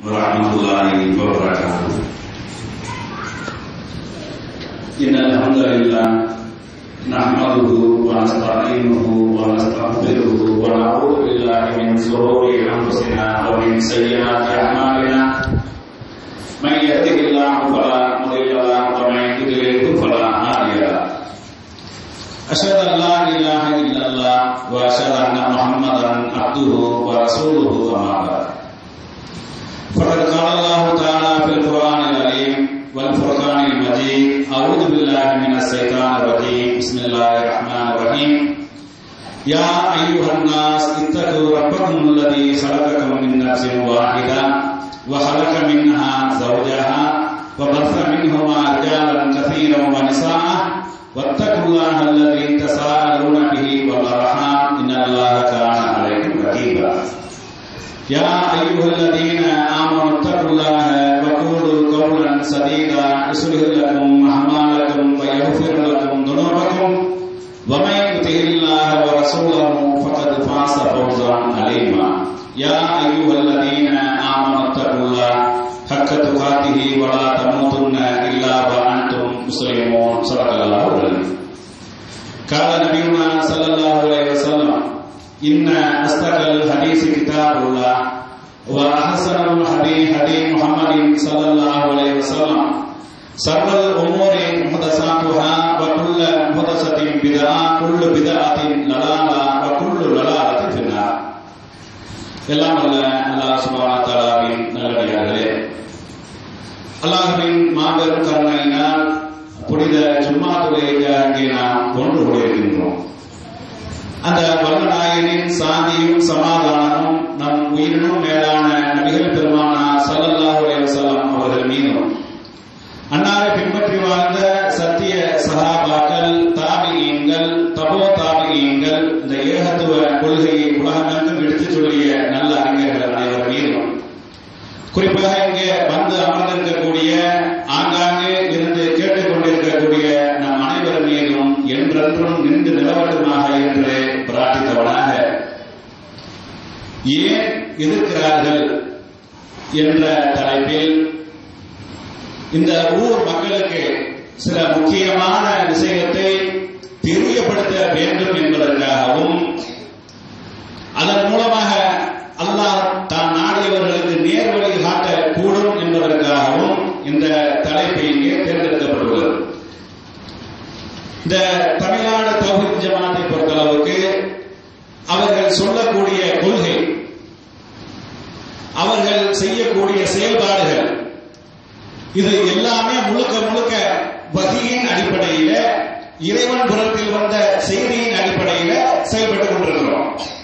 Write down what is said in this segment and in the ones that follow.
ورحمة الله وبركاته إن الحمد لله نحمده ونستعينه ونستغفره ونعوذ بالله من شرور أنفسنا ومن سيئات أعمالنا من يهده الله فلا مضل له ومن يضلل فلا هادي له أشهد أن لا إله إلا الله وأشهد أن محمدا عبده ورسوله أما بعد فقد قال الله تعالى في القرآن العليم والفرقان المجيد أعوذ بالله من الشيطان الرجيم بسم الله الرحمن الرحيم يا أيها الناس اتقوا ربكم الذي خلقكم من نفس واحدة وخلق منها زوجها وبث منهما رجالا كثيرا ونساء واتقوا الله الذي تساءلون به والأرحام إن الله كان عليكم رقيبا يا أيها الذين آمنوا اتقوا الله وقولوا قولا سديدا يصلح لكم أعمالكم ويغفر لكم ذنوبكم ومن يطع الله ورسوله فقد فاز فوزا عليما يا أيها الذين آمنوا اتقوا الله حق تقاته ولا تموتن إلا وأنتم مسلمون صدق الله العظيم قال نبينا صلى الله عليه وسلم إن أصدق الحديث كتاب الله وأحسن الحديث حديث محمد صلى الله عليه وسلم شر الأمور محدثاتها وكل محدثة بدعة كل بدعة ضلالة وكل ضلالة في النار எல்லாம் அல்ல அல்லாஹ் சுபான தாலாவின் நல்லடியார்களே அல்லாஹ்வின் மாபெரும் கருணையினால் புனித ஜும்மா தொழிலுக்கு அங்கே நாம் ஒன்று கூடியிருக்கின்றோம் அந்த வல்லநாயகனின் சாந்தியும் சமாதானமும் நம் உயிரினும் மேலான நபிகள் பெருமானார் ஸல்லல்லாஹு அலைஹி வஸல்லம் அவர்கள் மீதும் அன்னாரை பின்பற்றி வாழ்ந்த சத்திய சஹாபாக்கள் தாபிகீன்கள் தபோ தாபிகீன்கள் இந்த ஏகத்துவ கொள்கையை உலகமெங்கும் எடுத்துச் சொல்லிய நல்ல அறிஞர்கள் அனைவர் மீதும் குறிப்பாக இங்கே வந்து அமர்ந்திருக்கக்கூடிய ஆங்காங்கே இருந்து கேட்டுக்கொண்டிருக்கக்கூடிய நம் அனைவர் மீதும் என்றென்றும் நின்று நிலவட்டுமாக என்று பிரார்த்தித்தவனாக ஏன் எதிர்க்கிறார்கள் என்ற தலைப்பில் இந்த ஊர் மக்களுக்கு சில முக்கியமான விஷயத்தை தெரியப்படுத்த வேண்டும் என்பதற்காகவும் அதன் மூலமாக அல்லாஹ் தான் நாடியவர்களுக்கு நேர்வழி காட்ட கூடும் என்பதற்காகவும் இந்த தலைப்பு இங்கே தேர்ந்தெடுக்கப்பட்டுள்ளது இந்த தமிழ்நாடு தௌஹீத் ஜமாத்தை பொறுத்தளவுக்கு அவர்கள் சொல்லக்கூடிய கொள்கை அவர்கள் செய்யக்கூடிய செயல்பாடுகள் இது எல்லாமே முழுக்க முழுக்க வகியின் அடிப்படையில இறைவன் புறத்தில் வந்த செய்தியின் அடிப்படையில செயல்பட்டுக் கொண்டிருக்கிறோம்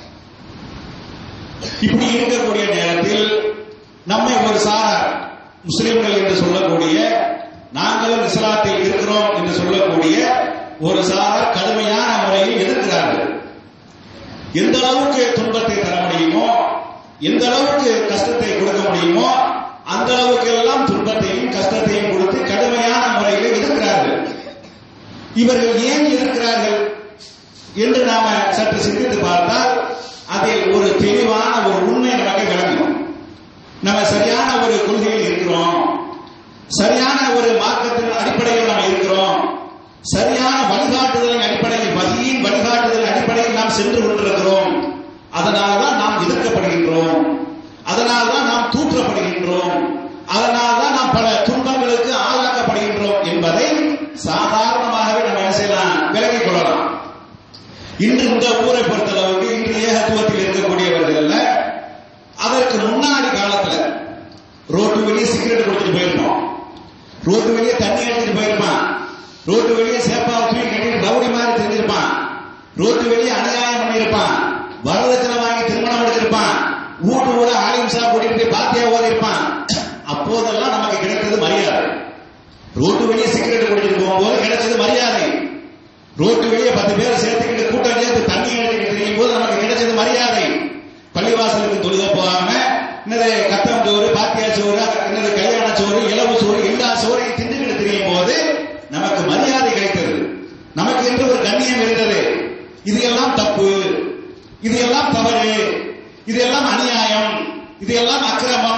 இப்படி இருக்கக்கூடிய நேரத்தில் நம்மை ஒரு சாரார் முஸ்லிம்கள் என்று சொல்லக்கூடிய நாங்களும் இஸ்லாத்தில் இருக்கிறோம் என்று சொல்லக்கூடிய ஒரு சாரார் கடுமையான முறையில் எதிர்க்கிறார்கள் எந்த அளவுக்கு துன்பத்தை தர முடியுமோ எந்த அளவுக்கு கஷ்டத்தை கொடுக்க முடியுமோ அந்த அளவுக்கு எல்லாம் துன்பத்தையும் கஷ்டத்தையும் கொடுத்து கடுமையான முறையில் எதிர்க்கிறார்கள் இவர்கள் ஏன் எதிர்க்கிறார்கள் என்று நாம சற்று சிந்தித்து பார்த்தால் அதில் ஒரு தெளிவான ஒரு உண்மை நமக்கு விளங்கும் நம்ம சரியான ஒரு கொள்கையில் இருக்கிறோம் சரியான ஒரு மார்க்கத்தின் அடிப்படையில் நாம் இருக்கிறோம் சரியான வழிகாட்டுதலின் அடிப்படையில் வகியின் வழிகாட்டுதலின் அடிப்படையில் நாம் சென்று கொண்டிருக்கிறோம் அதனால்தான் நாம் எதிர்க்கப்படுகின்றோம் அதனால்தான் நாம் தூற்றப்படுகின்றோம் அதனால்தான் நாம் பல துன்பங்களுக்கு ஆளாக்கப்படுகின்றோம் என்பதை சாதாரணமாகவே நம்ம என்ன செய்யலாம் விலகிக் கொள்ளலாம் இன்று இந்த ஊரை பொறுத்தளவுக்கு இன்று ஏகத்துவத்தில் இருக்கக்கூடியவர்கள் அதற்கு முன்னாடி காலத்துல ரோட்டு வெளியே சிகரெட் கொடுத்துட்டு போயிருப்போம் ரோட்டு வெளியே தண்ணி எடுத்துட்டு போயிருப்பான் ரோட்டு வெளியே சேப்பா தூக்கி கட்டிட்டு ரவுடி மாதிரி தெரிஞ்சிருப்பான் ரோட்டு வெளியே அநியாயம் பண்ணியிருப்பான் வரதட்சணை வாங்கி திருமணம் எடுத்திருப்பான் வீட்டு ஊட ஆலிம்சா கூட்டிட்டு போய் பாத்தியா ஓதி இருப்பான் அப்போதெல்லாம் நமக்கு கிடைத்தது மரியாதை ரோட்டு வெளியே சிகரெட் குடிச்சிட்டு போகும்போது கிடைச்சது மரியாதை ரோட்டு வெளியே பத்து பேரை சேர்த்துக்கிட்டு கூட்டம் சேர்த்து தண்ணி எடுத்துக்கிட்டு தெரியும் போது நமக்கு கிடைச்சது மரியாதை பள்ளிவாசலுக்கு தொழுக போகாம என்னது கத்தம் சோறு பாத்தியா சோறு என்னது கல்யாண சோறு இலவு சோறு எல்லா சோறையும் திண்டுகிட்டு தெரியும் போது நமக்கு மரியாதை கிடைத்தது நமக்கு என்று ஒரு கண்ணியம் இருந்தது இது எல்லாம் தப்பு இது எல்லாம் தவறு இது எல்லாம் அநியாயம் இது எல்லாம் அக்கிரமம்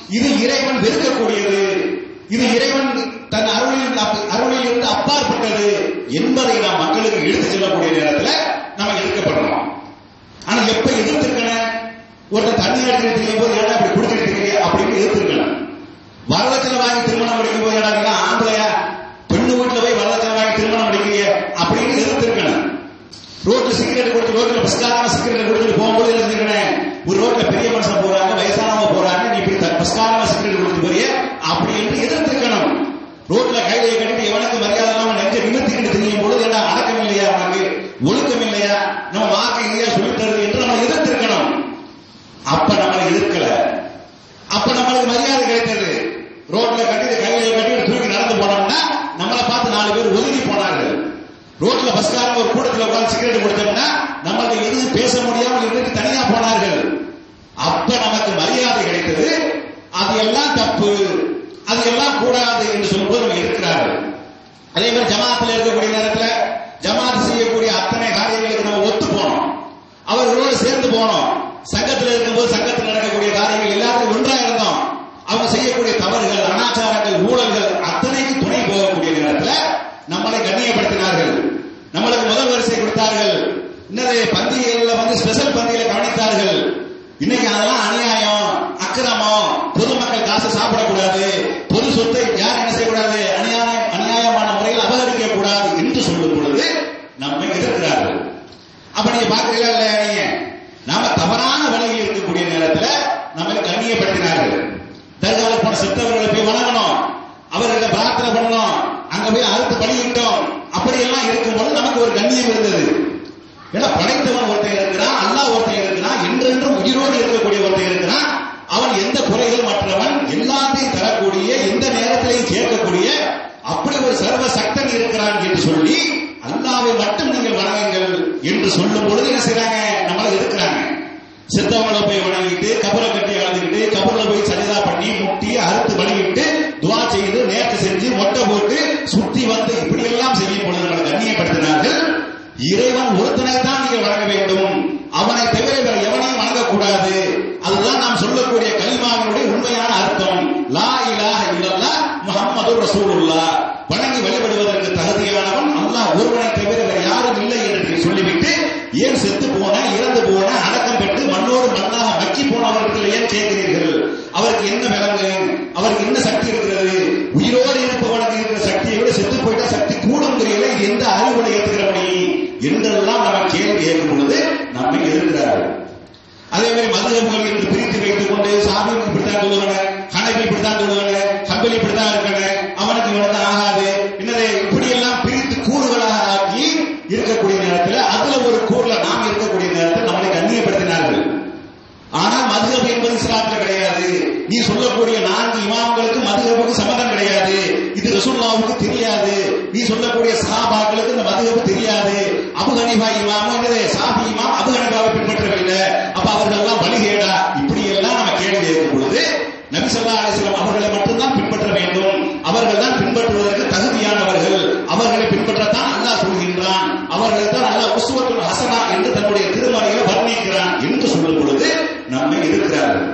இது இறைவன் வெறுக்கக்கூடியது இது இறைவன் தன் அருளில் அப்- அருளில் இருந்து அப்பாற்பட்டது என்பதை நாம் மக்களுக்கு எடுத்து செல்லக்கூடிய நேரத்துல நம்ம எதிர்க்கப்படுறோம் ஆனா எப்ப எதிர்த்திருக்கணும் ஒருத்தர் தண்ணி எடுத்துட்டு தெரியும் போது ஏடா இப்படி குடிச்சிட்டு இருக்கீங்க அப்படின்னு எதிர்த்திருக்கணும் வரதட்சணை வாங்கி திருமணம் முடிக்கும் போது ஏடா ஆம்பளையா பெண்ணு வீட்டுல போய் வரதட்சணை வாங்கி திருமணம் முடிக்கிறீங்க அப்படின்னு எதிர்த்திருக்கணும் ரோட்ல சிகரெட் கொடுத்து ரோட்ல பஸ்காரமா சிகரெட் கொடுத்துட்டு போகும்போது இருந்துக்கிறேன் ஒரு ரோட்ல பெரிய மனுஷன் போறாங்க வயசானவங்க போறாங்க நீ இப்படி த- பஸ்காரமா சிகரெட் கொடுத்து போறிய அப்படி என்று எதிர்த்திருக்கணும் ரோட்ல கையில கட்டிட்டு எவனுக்கு மரியாதை இல்லாம நெஞ்ச நிமித்திக்கிட்டு தெரியும் பொழுது என்ன அடக்கம் இல்லையா உனக்கு ஒழுக்கம் இல்லையா நம்ம வாக்கு இல்லையா சொல்லித் தருது என்று நம்ம எதிர்த்திருக்கணும் அப்ப நம்மளை எதிர்க்கல அப்ப நம்மளுக்கு மரியாதை கிடைத்தது ரோட்ல கட்டிட்டு கையில கட்டிட்டு தூக்கி நடந்து போனோம்னா நம்மளை பார்த்து நாலு பேர் ஒதுங்கி போனார்கள் ரோட்ல பஸ்காரங்க ஒரு கூட்டத்துல உட்கார்ந்து சிகரெட் கொடுத்தோம்னா நம்மளுக்கு எதுவும் பேச முடியாம இருந்துட்டு தனியா போனார்கள் அப்ப நமக்கு மரியாதை கிடைத்தது அது எல்லாம் தப்பு அது எல்லாம் கூடாது என்று சொல்லும்போது நம்ம இருக்கிறார்கள் அதே மாதிரி ஜமாத்துல இருக்கக்கூடிய நேரத்துல ஜமாத் செய்யக்கூடிய அத்தனை காரியங்களுக்கு நம்ம ஒத்து போனோம் அவர்களோடு சேர்ந்து போனோம் சங்கத்தில் இருக்கும்போது சங்கத்தில் நடக்கக்கூடிய காரியங்கள் எல்லாரும் ஒன்றா இருந்தோம் அவங்க செய்யக்கூடிய தவறுகள் அனாச்சாரங்கள் ஊழல்கள் அத்தனைக்கு துணை போகக்கூடிய நேரத்துல நம்மளை கண்ணியப்படுத்தினார்கள் நம்மளுக்கு முதல் வரிசை கொடுத்தார்கள் இன்னது பந்திகளில் வந்து ஸ்பெஷல் பந்தியில கவனித்தார்கள் இன்னைக்கு அதெல்லாம் அநியாயம் அக்கிரமம் பொதுமக்கள் காசு சாப்பிடக்கூடாது பொது சொத்தை யார் என்ன செய்யக்கூடாது அநியாயம் அநியாயமான முறையில் அபகரிக்க கூடாது என்று சொல்லும் பொழுது நம்மை எதிர்க்கிறார்கள் அப்ப நீங்க பாக்குறீங்களா இல்லையா நீங்க நாம தவறான வழியில் இருக்கக்கூடிய நேரத்துல நம்மை கண்ணியப்படுத்தினார்கள் தர்காவில் போன செத்தவர்களை போய் வணங்கணும் அவர்களை பிரார்த்தனை பண்ணணும் அங்க போய் அறுத்து பலியிட்டோம் அப்படியெல்லாம் இருக்கும்போது நமக்கு ஒரு கண்ணியம் இருந்தது ஏன்னா படைத்தவன் ஒருத்தன் இருக்கிறான் அல்லாஹ் ஒருத்தன் இருக்கிறான் என்றென்றும் உயிரோடு இருக்கக்கூடிய ஒருத்தன் இருக்கிறான் அவன் எந்த குறைகள் மற்றவன் எல்லாத்தையும் தரக்கூடிய எந்த நேரத்திலையும் கேட்கக்கூடிய அப்படி ஒரு சர்வ சக்தன் இருக்கிறான் என்று சொல்லி அல்லாவை மட்டும் நீங்கள் வணங்குங்கள் என்று சொல்லும் பொழுது என்ன செய்றாங்க நம்மள இருக்கிறாங்க செத்தவங்களை போய் வணங்கிட்டு கபரை கட்டி கலந்துக்கிட்டு கபர்ல போய் சஜிதா பண்ணி முட்டி அறுத்து வணங்கிட்டு துவா செய்து நேர்த்து செஞ்சு மொட்டை போட்டு சுத்தி வந்து இப்படி எல்லாம் செய்யும் பொழுது நம்மளை கண்ணியப்படுத்தினார்கள் இறைவன் ஒருத்தனை தான் நீங்கள் வணங்க வேண்டும் அவனை தவிர வேற எவனையும் வணங்கக்கூடாது அதுதான் நாம் சொல்லக்கூடிய கலிமாவினுடைய உண்மையான அர்த்தம் லா இலாஹ இல்லல்லாஹ் முஹம்மது ரசூலுல்லாஹ் வணங்கி வழிபடுவதற்கு தகுதியானவன் அல்லாஹ் ஒருவனை தவிர வேற யாரும் இல்லை என்று சொல்லிவிட்டு ஏன் செத்து போன இறந்து போன அடக்கம் பெற்று மண்ணோடு மண்ணாக மக்கி போனவர்கள் ஏன் கேட்கிறீர்கள் அவருக்கு என்ன விலங்கு அவருக்கு என்ன சக்தி இருக்கிறது உயிரோடு இருப்பவனுக்கு இருக்கிற சக்தியை விட செத்து போயிட்டா சக்தி கூடுங்கிறீங்களே இது எந்த அறிவுரை ஏற்றுக்கிறபடி என்றெல்லாம் நம்ம கேள்வி கேட்கும் பொழுது நம்மை எதிர்க்கிறார்கள் அதே மாதிரி மதுரமுகள் என்று பிரித்து வைத்துக் கொண்டு சாமி இப்படித்தான் சொல்லுவாங்க ஹனபி இப்படித்தான் சொல்லுவாங்க கம்பெனி இப்படித்தான் இருக்காங்க அவனுக்கு இவனதான் ஆகாது என்னது இப்படி எல்லாம் பிரித்து கூறுகளாக ஆக்கி இருக்கக்கூடிய நேரத்தில் அதுல ஒரு கூறுல நாம் இருக்கக்கூடிய நேரத்தில் நம்மளை கண்ணியப்படுத்தினார்கள் ஆனால் மதுகப் என்பது இஸ்லாத்துல கிடையாது நீ சொல்லக்கூடிய நான்கு இமாம்களுக்கு மதுகப்புக்கு சம்மதம் கிடையாது இது ரசூல்லாவுக்கு தெரியாது நீ சொல்லக்கூடிய சஹாபாக்களுக்கு இந்த மதுகப்பு தெரியாது அபு ஹனீஃபா இமாம் என்னது சாபி இமாம் அபு ஹனீஃபாவை பின்பற்றவில்லை அப்ப அவர்கள் எல்லாம் வழிகேடா இப்படி எல்லாம் நம்ம கேள்வி கேட்கும் பொழுது நபி ஸல்லல்லாஹு அலைஹி வஸல்லம் அவர்களை மட்டும்தான் பின்பற்ற வேண்டும் அவர்கள் தான் பின்பற்றுவதற்கு தகுதியானவர்கள் அவர்களை பின்பற்றத்தான் அல்லாஹ் சொல்கின்றான் அவர்கள் தான் அல்லாஹ் உஸ்வத்துல் ஹசனா என்று தன்னுடைய திருமறையில வர்ணிக்கிறான் என்று சொல்லும் பொழுது நம்மை எதிர்க்கிறார்கள்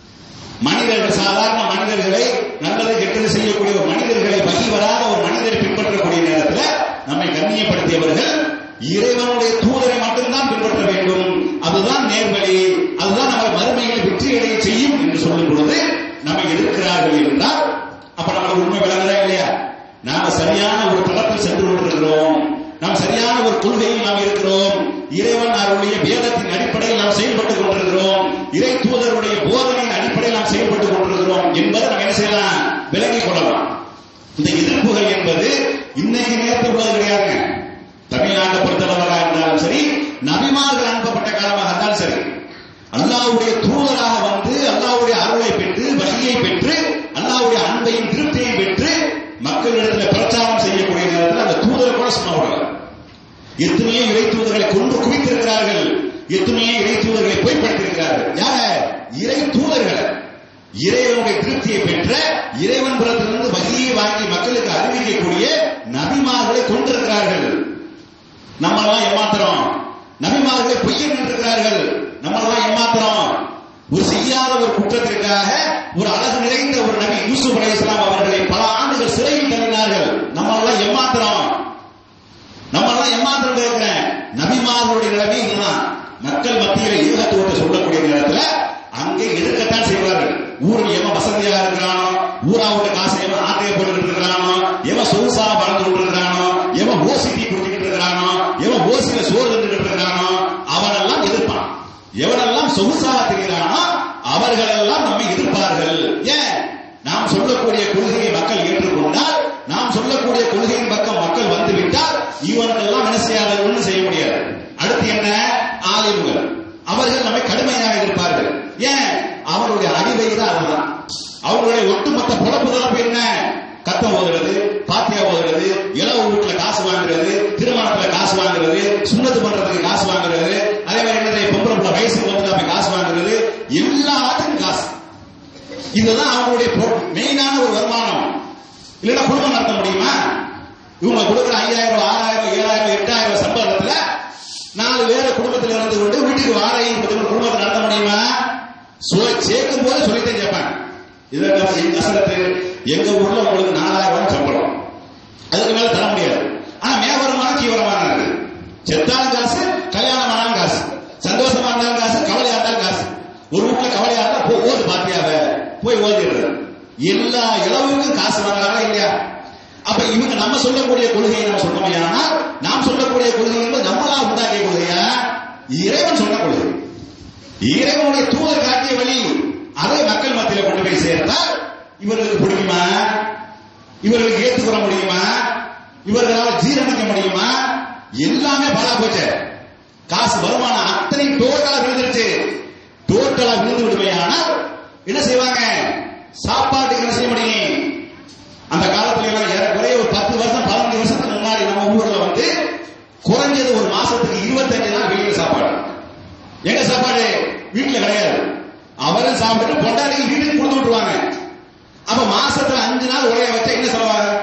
மனிதர்கள் சாதாரண மனிதர்களை நல்லது கெட்டது செய்யக்கூடிய ஒரு மனிதர்களை வகி வராத ஒரு மனிதரை பின்பற்றக்கூடிய நேரத்தில் நம்மை கண்ணியப்படுத்தியவர்கள் இறைவனுடைய தூதரை மட்டும்தான் பின்பற்ற வேண்டும் அதுதான் நேர்வழி அதுதான் நம்ம மறுமையில் வெற்றியடைய செய்யும் என்று சொல்லும் பொழுது நம்மை எதிர்க்கிறார்கள் என்றால் அப்ப நமக்கு உண்மை விளங்குதா இல்லையா நாம சரியான ஒரு தளத்தில் சென்று கொண்டிருக்கிறோம் நாம் சரியான ஒரு கொள்கையில் நாம் இருக்கிறோம் இறைவன் அவருடைய வேதத்தின் அடிப்படையில் நாம் செயல்பட்டுக் கொண்டிருக்கிறோம் இறை தூதருடைய போதனையின் அடிப்படையில் நாம் செயல்பட்டுக் கொண்டிருக்கிறோம் என்பதை நாம் என்ன செய்யலாம் விளங்கிக் கொள்ளலாம் இந்த எதிர்ப்புகள் என்பது இன்னைக்கு நேரத்தில் உள்ளது கிடையாதுங்க தமிழ்நாட்டை பொறுத்தளவாக இருந்தாலும் சரி நபிமார்கள் அனுப்பப்பட்ட காலமாக இருந்தாலும் சரி அல்லாவுடைய தூதராக வந்து அல்லாவுடைய அருளை பெற்று வகையை பெற்று அல்லாவுடைய அன்பையும் திருப்தியையும் பெற்று மக்களிடத்தில் பிரச்சாரம் செய்யக்கூடிய நேரத்தில் அந்த தூதரை கூட சும்மா விடல எத்தனையோ இறை தூதர்களை கொண்டு குவித்திருக்கிறார்கள் எத்தனையோ இறை தூதர்களை பொய்ப்படுத்தியிருக்கிறார்கள் யார இறை தூதர்களை இறைவனுடைய திருப்தியை பெற்ற இறைவன் புறத்திலிருந்து வகையை வாங்கி மக்களுக்கு அறிவிக்கக்கூடிய நபிமார்களை கொண்டிருக்கிறார்கள் நம்மெல்லாம் ஏமாத்துறோம் நபிமார்களை பொய்யன் இருக்கிறார்கள் நம்மெல்லாம் ஏமாத்துறோம் ஒரு செய்யாத ஒரு குற்றத்திற்காக ஒரு அழகு ஊரில் எவன் வசதியா இருக்கிறானோ ஊரா விட்ட காசை எவன் ஆட்டையை போட்டுக்கிட்டு இருக்கிறானோ எவன் சொகுசா பறந்து கொண்டு இருக்கிறானோ எவன் ஓசிட்டி குடிக்கிட்டு இருக்கிறானோ எவன் ஓசியில சோறு தந்துட்டு இருக்கிறானோ அவனெல்லாம் எதிர்ப்பான் எவனெல்லாம் சொகுசாக தெரிகிறானோ அவர்களெல்லாம் நம்மை எதிர்ப்பார்கள் ஏன் நாம் சொல்லக்கூடிய கொள்கையை மக்கள் ஏற்றுக்கொண்டால் நாம் சொல்லக்கூடிய கொள்கையின் பக்கம் மக்கள் வந்துவிட்டால் இவனுக்கெல்லாம் என்ன செய்யாது ஒண்ணும் செய்ய முடியாது அடுத்து என்ன ஆலிம்கள் அவர்கள் நம்மை கடுமையாக எதிர்ப்பார்கள் ஏன் அவருடைய அறிவை தான் அதுதான் அவங்களுடைய ஒட்டுமொத்த பொழப்பு தான் என்ன கத்தம் ஓதுறது பாத்தியா ஓதுறது இளவு வீட்டுல காசு வாங்குறது திருமணத்துல காசு வாங்குறது சுண்ணத்து பண்றதுக்கு காசு வாங்குறது அதே மாதிரி என்னது பொம்பளை புள்ள வயசுக்கு வந்து நம்ம காசு வாங்குறது எல்லாத்துக்கும் காசு இதுதான் அவங்களுடைய மெயினான ஒரு வருமானம் இல்லைன்னா குடும்பம் நடத்த முடியுமா இவங்க கொடுக்குற ஐயாயிரம் ரூபாய் ஆறாயிரம் ரூபாய் ஏழாயிரம் ரூபாய் எட்டாயிரம் ரூபாய் சம்பளத்துல நாலு பேர குடும்பத்தில் இருந்து கொண்டு வீட்டுக்கு வாடகை கொடுத்து குடும்பத்தை நடத்த முடியுமா சோ- சேர்க்கும் போது சொல்லித்தான் கேட்பாங்க இதற்கு எங்க அசரத்து எங்க ஊர்ல உங்களுக்கு நாலாயிரம் ரூபாய் சம்பளம் அதுக்கு மேல தர முடியாது ஆனா மேவரமான கீவரமான இருக்கு செத்தாலும் காசு கல்யாணம் ஆனாலும் காசு சந்தோஷமா இருந்தாலும் காசு கவலையா இருந்தாலும் காசு ஒரு வீட்டுல கவலையா இருந்தா போ ஓது பாத்தியாவ போய் ஓதிடுறது எல்லா இளவுக்கும் காசு வாங்குறாங்களா இல்லையா அப்ப இவங்க நம்ம சொல்லக்கூடிய கொள்கையை நம்ம சொல்றோம் நாம் சொல்லக்கூடிய கொள்கை என்பது நம்மளா உண்டாக்கிய கொள்கையா இறைவன் சொன்ன கொள்கை இறைவனுடைய தூதர் காட்டிய வழி அதை மக்கள் மத்தியில கொண்டு போய் சேர்த்தால் இவர்களுக்கு பிடிக்குமா இவர்களுக்கு ஏற்றுக்கொள்ள முடியுமா இவர்களால் ஜீரணிக்க முடியுமா எல்லாமே பாலா போச்சு காசு வருமானம் அத்தனை டோட்டலா விழுந்துருச்சு டோட்டலா விழுந்து விடுமையானால் என்ன செய்வாங்க சாப்பாட்டுக்கு என்ன செய்ய முடியும் அந்த காலத்துல எல்லாம் ஏறக்குறைய ஒரு பத்து வருஷம் பதினஞ்சு வருஷத்துக்கு முன்னாடி நம்ம ஊர்ல வந்து குறைஞ்சது ஒரு மாசத்துக்கு இருபத்தஞ்சு நாள் வெளியில சாப்பாடு எங்க சாப்பாடு வீட்டுல கிடையாது அவரும் சாப்பிட்டு பொண்டாட்டிக்கு வீட்டுக்கு கொடுத்து விட்டுருவாங்க அப்ப மாசத்துல அஞ்சு நாள் உரைய வச்சா என்ன செலவாக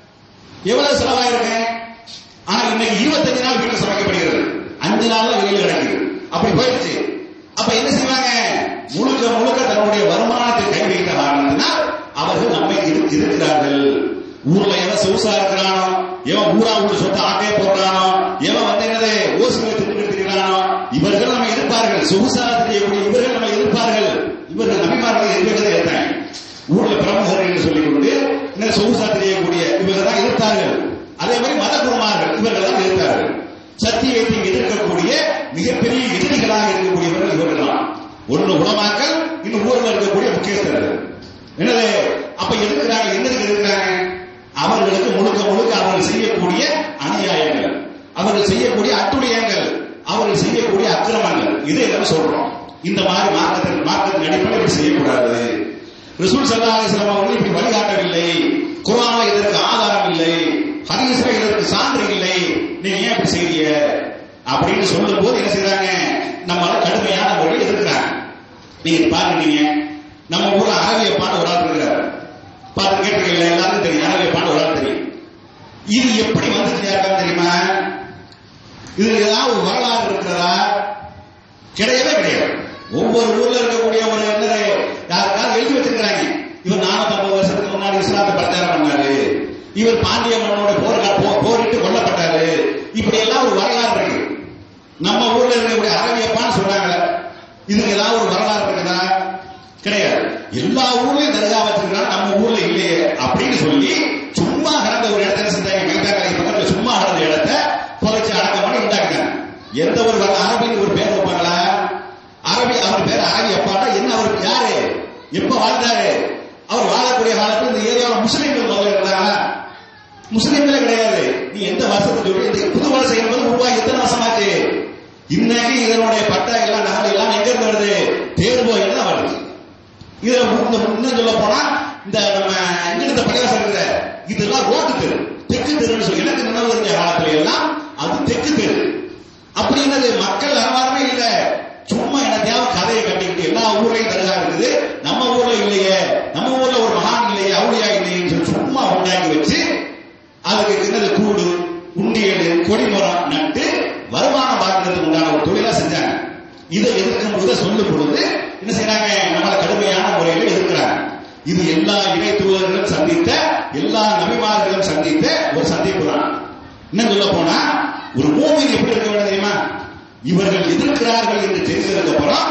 எவ்வளவு செலவாயிருக்கு ஆனா இன்னைக்கு இருபத்தஞ்சு நாள் வீட்டுல சமைக்கப்படுகிறது அஞ்சு நாள்ல வெளியில கிடைக்குது அப்படி போயிடுச்சு அப்ப என்ன செய்வாங்க முழுக்க முழுக்க தன்னுடைய வருமானத்தை கை வைத்த காரணத்தினால் அவர்கள் நம்மை எதிர்- எதிர்க்கிறார்கள் ஊர்ல எவன் சொகுசா இருக்கிறானோ எவன் ஊரா ஊர் சொத்து ஆட்டையே போடுறானோ எவன் வந்து என்னது ஓசுகளை திட்டு இருக்கிறானோ இவர்கள் நம்ம எதிர்ப்பார்கள் சொகுசா தெரியக்கூடிய இவர்கள் நம்ம எதிர்ப்பார்கள் இவர்கள் நபிமார்களை எதிர்க்கிறதை எடுத்தாங்க ஊர்ல பிரமுகர்கள் என்று சொல்லிக் கொண்டு இந்த சொகுசா தெரியக்கூடிய இவர்கள் தான் எதிர்த்தார்கள் அதே மாதிரி மதகுருமார்கள் இவர்கள் தான் எதிர்த்தார்கள் சத்தியத்தை எதிர்க்கக்கூடிய மிகப்பெரிய எதிரிகளாக இருக்கக்கூடியவர்கள் இவர்கள் தான் ஒன்று உலமாக்கள் இன்னும் ஊர்ல இருக்கக்கூடிய முக்கியஸ்தர்கள் என்னது அப்ப எதிர்க்கிறாங்க என்னதுக்கு எதிர்க்கிறாங்க அவர்களுக்கு முழுக்க முழுக்க அவர்கள் செய்யக்கூடிய அநியாயங்கள் அவர்கள் செய்யக்கூடிய அட்டுழியங்கள் அவர்கள் செய்யக்கூடிய அக்கிரமங்கள் இதை நம்ம சொல்றோம் இந்த மாதிரி மார்க்கத்தின் மார்க்கத்தின் அடிப்படையில் இப்படி செய்யக்கூடாது ரசூல் சல்லா அலிஸ்லாம் அவர்கள் இப்படி வழிகாட்டவில்லை குரான்ல இதற்கு ஆதாரம் இல்லை ஹதீஸ்ல இதற்கு சான்று இல்லை நீங்க ஏன் இப்படி செய்றீங்க அப்படின்னு சொல்லும் போது என்ன செய்றாங்க நம்மள கடுமையான முறையில் எதிர்க்கிறாங்க நீங்க பாருங்க நீங்க நம்ம ஊர்ல அரபிய பாட்டு ஒரு ஆள் இருக்கிறார் பார்த்து கேட்டிருக்கீங்களா எல்லாருக்கும் தெரியும் அரபிய பாட்டு ஒரு ஆள் தெரியும் இது எப்படி வந்துச்சு யாருக்காவது தெரியுமா இது ஏதாவது ஒரு வரலாறு இருக்கிறதா கிடையவே கிடையாது ஒவ்வொரு ஊர்ல இருக்கக்கூடிய ஒரு என்ன யாருக்காவது எழுதி வச்சிருக்கிறாங்க இவர் நானூத்தி ஐம்பது வருஷத்துக்கு முன்னாடி இஸ்லாத்தை பிரச்சாரம் பண்ணாரு இவர் பாண்டிய மன்னனோட போர் போ- போரிட்டு கொல்லப்பட்டாரு இப்படி எல்லாம் ஒரு வரலாறு இருக்கு நம்ம ஊர்ல இருக்கக்கூடிய அரபியப்பான்னு சொல்றாங்க இதுக்கு ஏதாவது ஒரு வரலாறு இருக்குதா கிடையாது எல்லா ஊர்லயும் தர்கா வச்சிருக்காங்க நம்ம ஊர்ல இல்லையே அப்படின்னு சொல்லி சும்மா கிடந்த ஒரு இடத்துல செஞ்சாங்க மைதாக்கரை பக்கத்துல சும்மா கிடந்த இடத்த புதைச்சு அடக்கம் பண்ணி உண்டாக்குறாங்க எந்த ஒரு வர- அரபின்னு ஒரு பேர் வைப்பாங்களா அரபி அவர் பேர் அரபி அப்பாட்டா என்ன அவருக்கு யாரு எப்ப வாழ்ந்தாரு அவர் வாழக்கூடிய காலத்துல இந்த ஏரியாவில் முஸ்லீம்கள் முதல்ல இருந்தாங்களா முஸ்லீம்களே கிடையாது நீ எந்த வருஷத்துக்கு சொல்லி இந்த புது வலசை என்பது உருவாகி எத்தனை வருஷமாச்சு இன்னைக்கு இதனுடைய பட்டா எல்லாம் நகல் எல்லாம் எங்க இருந்து வருது தேர்வோயில் தான் வருது இதுல இந்த இன்னும் சொல்ல போனா இந்த நம்ம இங்க இந்த பள்ளிவாசல் இருக்கிற இதெல்லாம் ரோட்டு தெரு தெற்கு தெருன்னு சொல்லி எனக்கு நினைவு இருந்த காலத்துல எல்லாம் அது தெற்கு தெரு அப்படி என்னது மக்கள் வியாபாரமே இல்ல சும்மா என்னத்தையாவது கதையை கட்டிக்கிட்டு எல்லா ஊர்லயும் தருகா இருக்குது நம்ம ஊர்ல இல்லையே நம்ம ஊர்ல ஒரு மகான் இல்லையே அவுளியா இல்லையேன்னு சொல்லி சும்மா உண்டாக்கி வச்சு அதுக்கு என்னது கூடு உண்டியல் கொடிமரம் நட்டு வருமானம் பார்க்கறதுக்கு உண்டான ஒரு தொழிலா செஞ்சாங்க இதை எதிர்க்கும் போது சொல்லும் பொழுது என்ன செய்றாங்க நம்மள கடுமையான முறையில் எதிர்க்கிறாங்க இது எல்லா இணை தூதர்களும் சந்தித்த எல்லா நபிமார்களும் சந்தித்த ஒரு சந்திப்பு தான் என்ன சொல்ல போனா ஒரு மூவின் எப்படி இருக்க வேண்டும் தெரியுமா இவர்கள் எதிர்க்கிறார்கள் என்று தெரிந்ததுக்கு அப்புறம்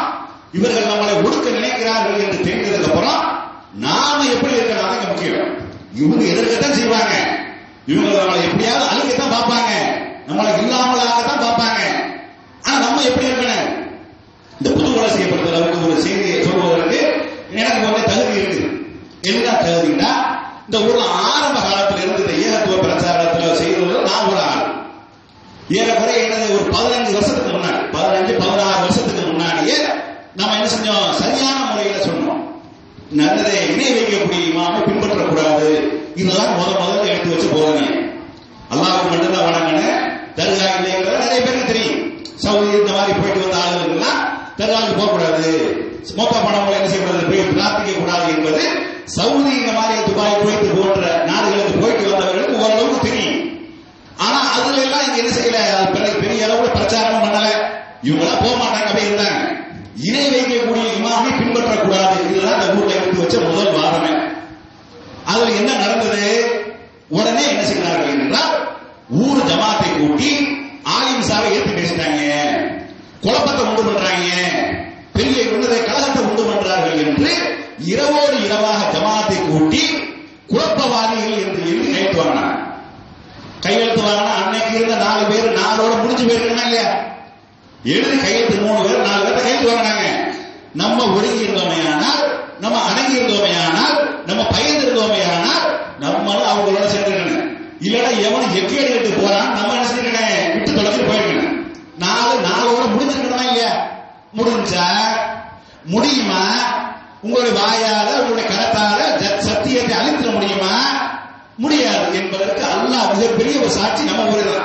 இவர்கள் நம்மளை ஒடுக்க நினைக்கிறார்கள் என்று தெரிந்ததுக்கு அப்புறம் நாம எப்படி இருக்கணும் அதான் இங்க முக்கியம் இவங்க எதிர்க்கத்தான் செய்வாங்க இவங்க நம்மளை எப்படியாவது அழிக்கத்தான் பார்ப்பாங்க நம்மளை இல்லாமலாகத்தான் பார்ப்பாங்க ஆனா நம்ம எப்படி இருக்கணும் இந்த புது வளர்ச்சியை பொறுத்த அளவுக்கு ஒரு செய்தியை சொல்வதற்கு எனக்கு வந்து தகுதி இருக்கு என்ன தகுதினா இந்த ஊர்ல ஆரம்ப காலத்துல இருந்து இந்த ஏகத்துவ பிரச்சாரத்துல செய்தது நான் ஒரு ஆள் ஏறக்குறைய என்னது ஒரு பதினஞ்சு வருஷத்துக்கு முன்னாடி பதினஞ்சு பதினாறு வருஷத்துக்கு முன்னாடியே நம்ம என்ன செஞ்சோம் சரியான முறையில சொன்னோம் நல்லதை இணை வைக்கக்கூடிய இமாமை பின்பற்றக்கூடாது இதுதான் முத முதல்ல எடுத்து வச்ச போதனை அல்லாஹ்வுக்கு மட்டும்தான் வணங்கணும் தர்கா இல்லைங்கிறது நிறைய பேருக்கு தெரியும் சவுதி இந்த மாதிரி போயிட்டு வந்த ஆளுங்களுக்கெல்லாம் தர்காவுக்கு போகக்கூடாது மொத்த பணம் என்ன செய்யக்கூடாது போய் பிரார்த்திக்க கூடாது என்பது சவுதி இந்த மாதிரி துபாய் போயிட்டு போன்ற நாடுகளுக்கு போயிட்டு வந்தவர்களுக்கு ஓரளவுக்கு தெரியும் ஆனா அதுல எல்லாம் இங்க என்ன செய்யல அது பெரிய பெரிய அளவுல பிரச்சாரம் பண்ணல இவங்க எல்லாம் போக மாட்டாங்க அப்படியே இருந்தாங்க இணை வைக்கக்கூடிய இமாமை பின்பற்றக்கூடாது இதுதான் இந்த ஊர்ல எடுத்து வச்ச முதல் வாதமே அதுல என்ன நடந்தது உடனே என்ன செய்கிறார்கள் என்றால் ஊர் ஜமாத்தை கூட்டி ஆலிம் சாரை ஏற்றி பேசிட்டாங்க குழப்பத்தை உண்டு பண்றாங்க பெரிய உன்னத கழகத்தை உண்டு பண்றார்கள் என்று இரவோடு இரவாக ஜமாத்தை கூட்டி குழப்பவாதிகள் என்று எழுதி கைத்து வாங்கினாங்க கையெழுத்து வாங்கினா அன்னைக்கு இருந்த நாலு பேர் நாலோட முடிஞ்சு போயிருக்கா இல்லையா எழுதி கையெழுத்து மூணு பேர் நாலு பேர்த்த கையெழுத்து வாங்கினாங்க நம்ம ஒடுங்கி இருந்தோமையானால் நம்ம அடங்கி இருந்தோமையானால் நம்ம பயந்து இருந்தோமையானால் நம்மளும் அவங்களோட சேர்ந்துக்கணும் இல்லைன்னா எவன் எக்கேடு கட்டு போறான் நம்ம என்ன செஞ்சுக்கணும் விட்டு தொலைச்சு போயிருக்கணும் நாலு நாளோட முடிஞ்சிருக்கணுமா இல்லையா முடிஞ்சா முடியுமா உங்களுடைய வாயால உங்களுடைய கரத்தால ஜ- சத்தியத்தை அழித்திட முடியுமா முடியாது என்பதற்கு அல்லாஹ் மிகப்பெரிய ஒரு சாட்சி நம்ம ஊரில்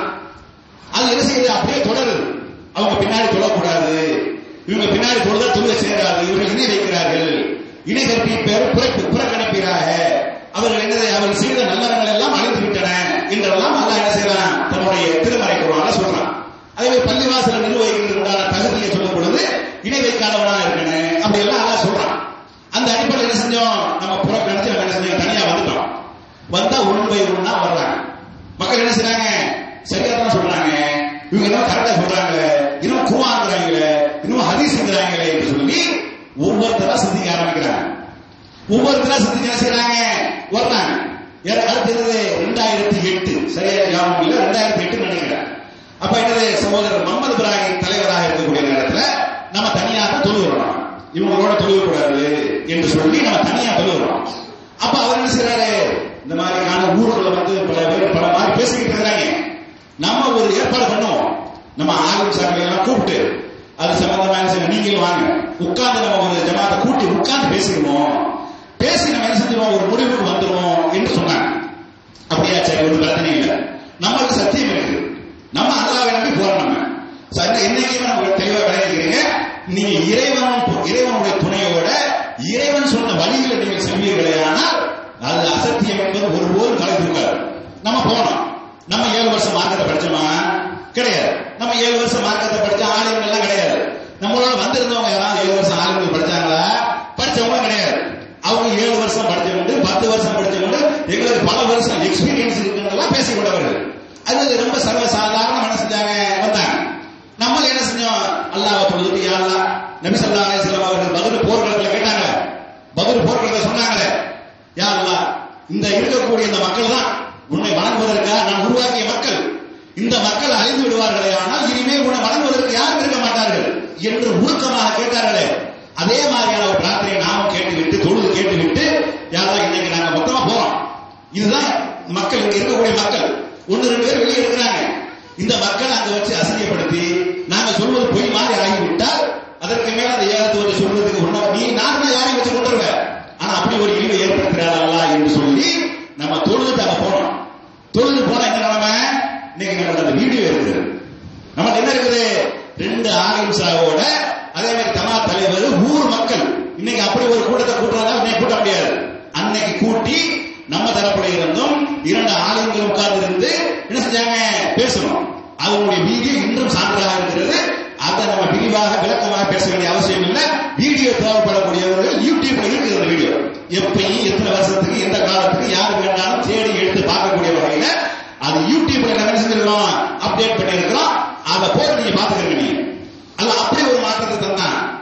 அது என்ன செய்யுது அப்படியே தொடருது அவங்க பின்னாடி தொடக்கூடாது இவங்க பின்னாடி தொழுதா தொழுக சேராது இவர்கள் இணை வைக்கிறார்கள் இணை கற்பி பேர் புறப்பு புறக்கணிப்பீராக அவர்கள் என்னதை அவர்கள் செய்த நல்லவங்கள் எல்லாம் அழிந்து விட்டன என்றெல்லாம் அல்லாஹ் என்ன செய்யறான் தன்னுடைய திருமறை குரான சொல்றான் அதே மாதிரி பள்ளிவாசல நிர்வகிக்கிறதுக்கு உண்டான தகுதியை சொல்லும் பொழுது இணை வைக்காதவனா இருக்கணும் அப்படி எல்லாம் அல்லாஹ் சொல்றான் அந்த அடிப்படையில் என்ன செஞ்சோம் நம்ம புறக்கணிச்சு நம்ம என்ன செஞ்சோம் தனியா வந்துட்டோம் வந்தா ஒன் பை ஒன்னா வர்றாங்க மக்கள் என்ன செய்றாங்க சரியா தான் சொல்றாங்க இவங்க என்ன கரெக்டா சொல்றாங்க இன்னும் குருவாங்கிறாங்களே இன்னும் ஹதீஸ்ங்கிறாங்களே என்று சொல்லி ஒவ்வொருத்தரா சிந்திக்க ஆரம்பிக்கிறாங்க ஒவ்வொருத்தரா சிந்திக்க என்ன செய்றாங்க வர்றாங்க ஏற அடுத்தது ரெண்டாயிரத்தி எட்டு சரியா ஞாபகம் இல்ல ரெண்டாயிரத்தி எட்டு நினைக்கிறேன் அப்ப என்னது சகோதரர் முகமது இப்ராஹிம் தலைவராக இருக்கக்கூடிய நேரத்துல நம்ம தனியாக தொழுகிறோம் இவங்களோட தொழுகக்கூடாது என்று சொல்லி நம்ம தனியா தொழுகிறோம் அப்ப அவர் என்ன செய்யறாரு இந்த மாதிரியான ஊர்ல வந்து பல பேர் பல மாதிரி பேசிக்கிட்டு இருக்கிறாங்க நம்ம ஒரு ஏற்பாடு பண்ணுவோம் நம்ம ஆளும் சார்களை எல்லாம் கூப்பிட்டு அது சம்பந்தமா என்ன செய்யணும் நீங்களும் வாங்க உட்கார்ந்து நம்ம ஒரு ஜமாத்தை கூட்டி உட்கார்ந்து பேசிடுவோம் பேசி நம்ம என்ன செஞ்சிருவோம் ஒரு முடிவுக்கு வந்துருவோம் என்று சொன்னாங்க அப்படியா சரி ஒரு பிரச்சனை இல்லை நம்மளுக்கு சத்தியம் இருக்குது நம்ம அல்லாவை நம்பி போறோம் நம்ம சரி என்னைக்குமே நம்ம தெளிவா விளையாடுறீங்க நீங்க இறைவன் இறைவனுடைய துணையோட இறைவன் சொன்ன வழியில நீங்கள் செல்வீர்களே ஆனால் அது அசத்தியம் என்பது ஒருபோதும் கலை இருக்காது நம்ம போனோம் நம்ம ஏழு வருஷம் மார்க்கத்தை படிச்சோமா கிடையாது நம்ம ஏழு வருஷம் மார்க்கத்தை படிச்ச ஆளுங்கள் எல்லாம் கிடையாது நம்மளோட வந்திருந்தவங்க யாராவது ஏழு வருஷம் ஆளுங்கள் படிச்சாங்களா படிச்சவங்க கிடையாது அவங்க ஏழு வருஷம் படிச்சவங்க பத்து வருஷம் படிச்சவங்க எங்களுக்கு பல வருஷம் எக்ஸ்பீரியன்ஸ் இருக்குன்றதெல்லாம் பேசிக் கொண்டவர்கள் அது ரொம்ப சர்வசாதாரண என்ன செஞ்சாங்க வந்தாங்க நம்ம என்ன செஞ்சோம் அல்லாஹ் தொழுதுட்டு யா அல்லாஹ் நபி ஸல்லல்லாஹு அலைஹி வஸல்லம் அவர்கள் பதில் போர்க்களத்துல கேட்டாங்க பதில் போர்க்களத்துல சொன்னாங்களே யா அல்லாஹ் இந்த இருக்கக்கூடிய இந்த மக்கள் தான் உன்னை வணங்குவதற்காக நான் உருவாக்கிய மக்கள் இந்த மக்கள் அழிந்து விடுவார்களே ஆனால் இனிமேல் உன்னை வணங்குவதற்கு யாரும் இருக்க மாட்டார்கள் என்று உருக்கமாக கேட்டார்களே அதே மாதிரியான ஒரு பிரார்த்தனையை நாமும் கேட்டுவிட்டு தொழுது கேட்டுவிட்டு யாரா இன்னைக்கு நாங்க மொத்தமா போறோம் இதுதான் மக்கள் இங்க இருக்கக்கூடிய மக்கள் ஒன்னு ரெண்டு பேர் வெளியே இருக்கிறாங்க இந்த மக்கள் அங்க வச்சு அசிங்கப்படுத்தி நாங்க சொல்வது பொய் மாதிரி ஆகிவிட்டால் அதற்கு மேல அந்த ஏகத்துவத்தை சொல்றதுக்கு ஒண்ணும் நீ நார்மலா யாரையும் வச்சு கொண்டு வருவ ஆனா அப்படி ஒரு இழிவை ஏற்படுத்துறாரா என்று சொல்லி நம்ம தொழுதுட்டு அங்க போனோம் தொழுது போனா என்ன நிலைமை இன்னைக்கு நமக்கு அந்த வீடியோ இருக்குது நமக்கு என்ன இருக்குது ரெண்டு ஆலிம்சாவோட அதே மாதிரி தமா தலைவர் ஊர் மக்கள் இன்னைக்கு அப்படி ஒரு கூட்டத்தை கூட்டுறதா இன்னைக்கு கூட்ட முடியாது அன்னைக்கு கூட்டி நம்ம தரப்புல இருந்தும் இரண்டு ஆளுங்கள் உட்கார்ந்து இருந்து என்ன செஞ்சாங்க பேசணும் அதனுடைய வீடியோ இன்றும் சான்றாக இருக்கிறது அதை நம்ம விரிவாக விளக்கமாக பேச வேண்டிய அவசியம் இல்லை வீடியோ தேவைப்படக்கூடியவர்கள் யூடியூப்ல இருக்குது அந்த வீடியோ எப்பயும் எத்தனை வருஷத்துக்கு எந்த காலத்துக்கு யார் வேணாலும் தேடி எடுத்து பார்க்கக்கூடிய வகையில அது யூடியூப்ல நம்ம என்ன செஞ்சிருக்கோம் அப்டேட் பண்ணியிருக்கிறோம் அதை போட்டு நீங்க பாத்துக்கிறீங்க நீங்க அல்ல அப்படி ஒரு மாற்றத்தை தந்தான்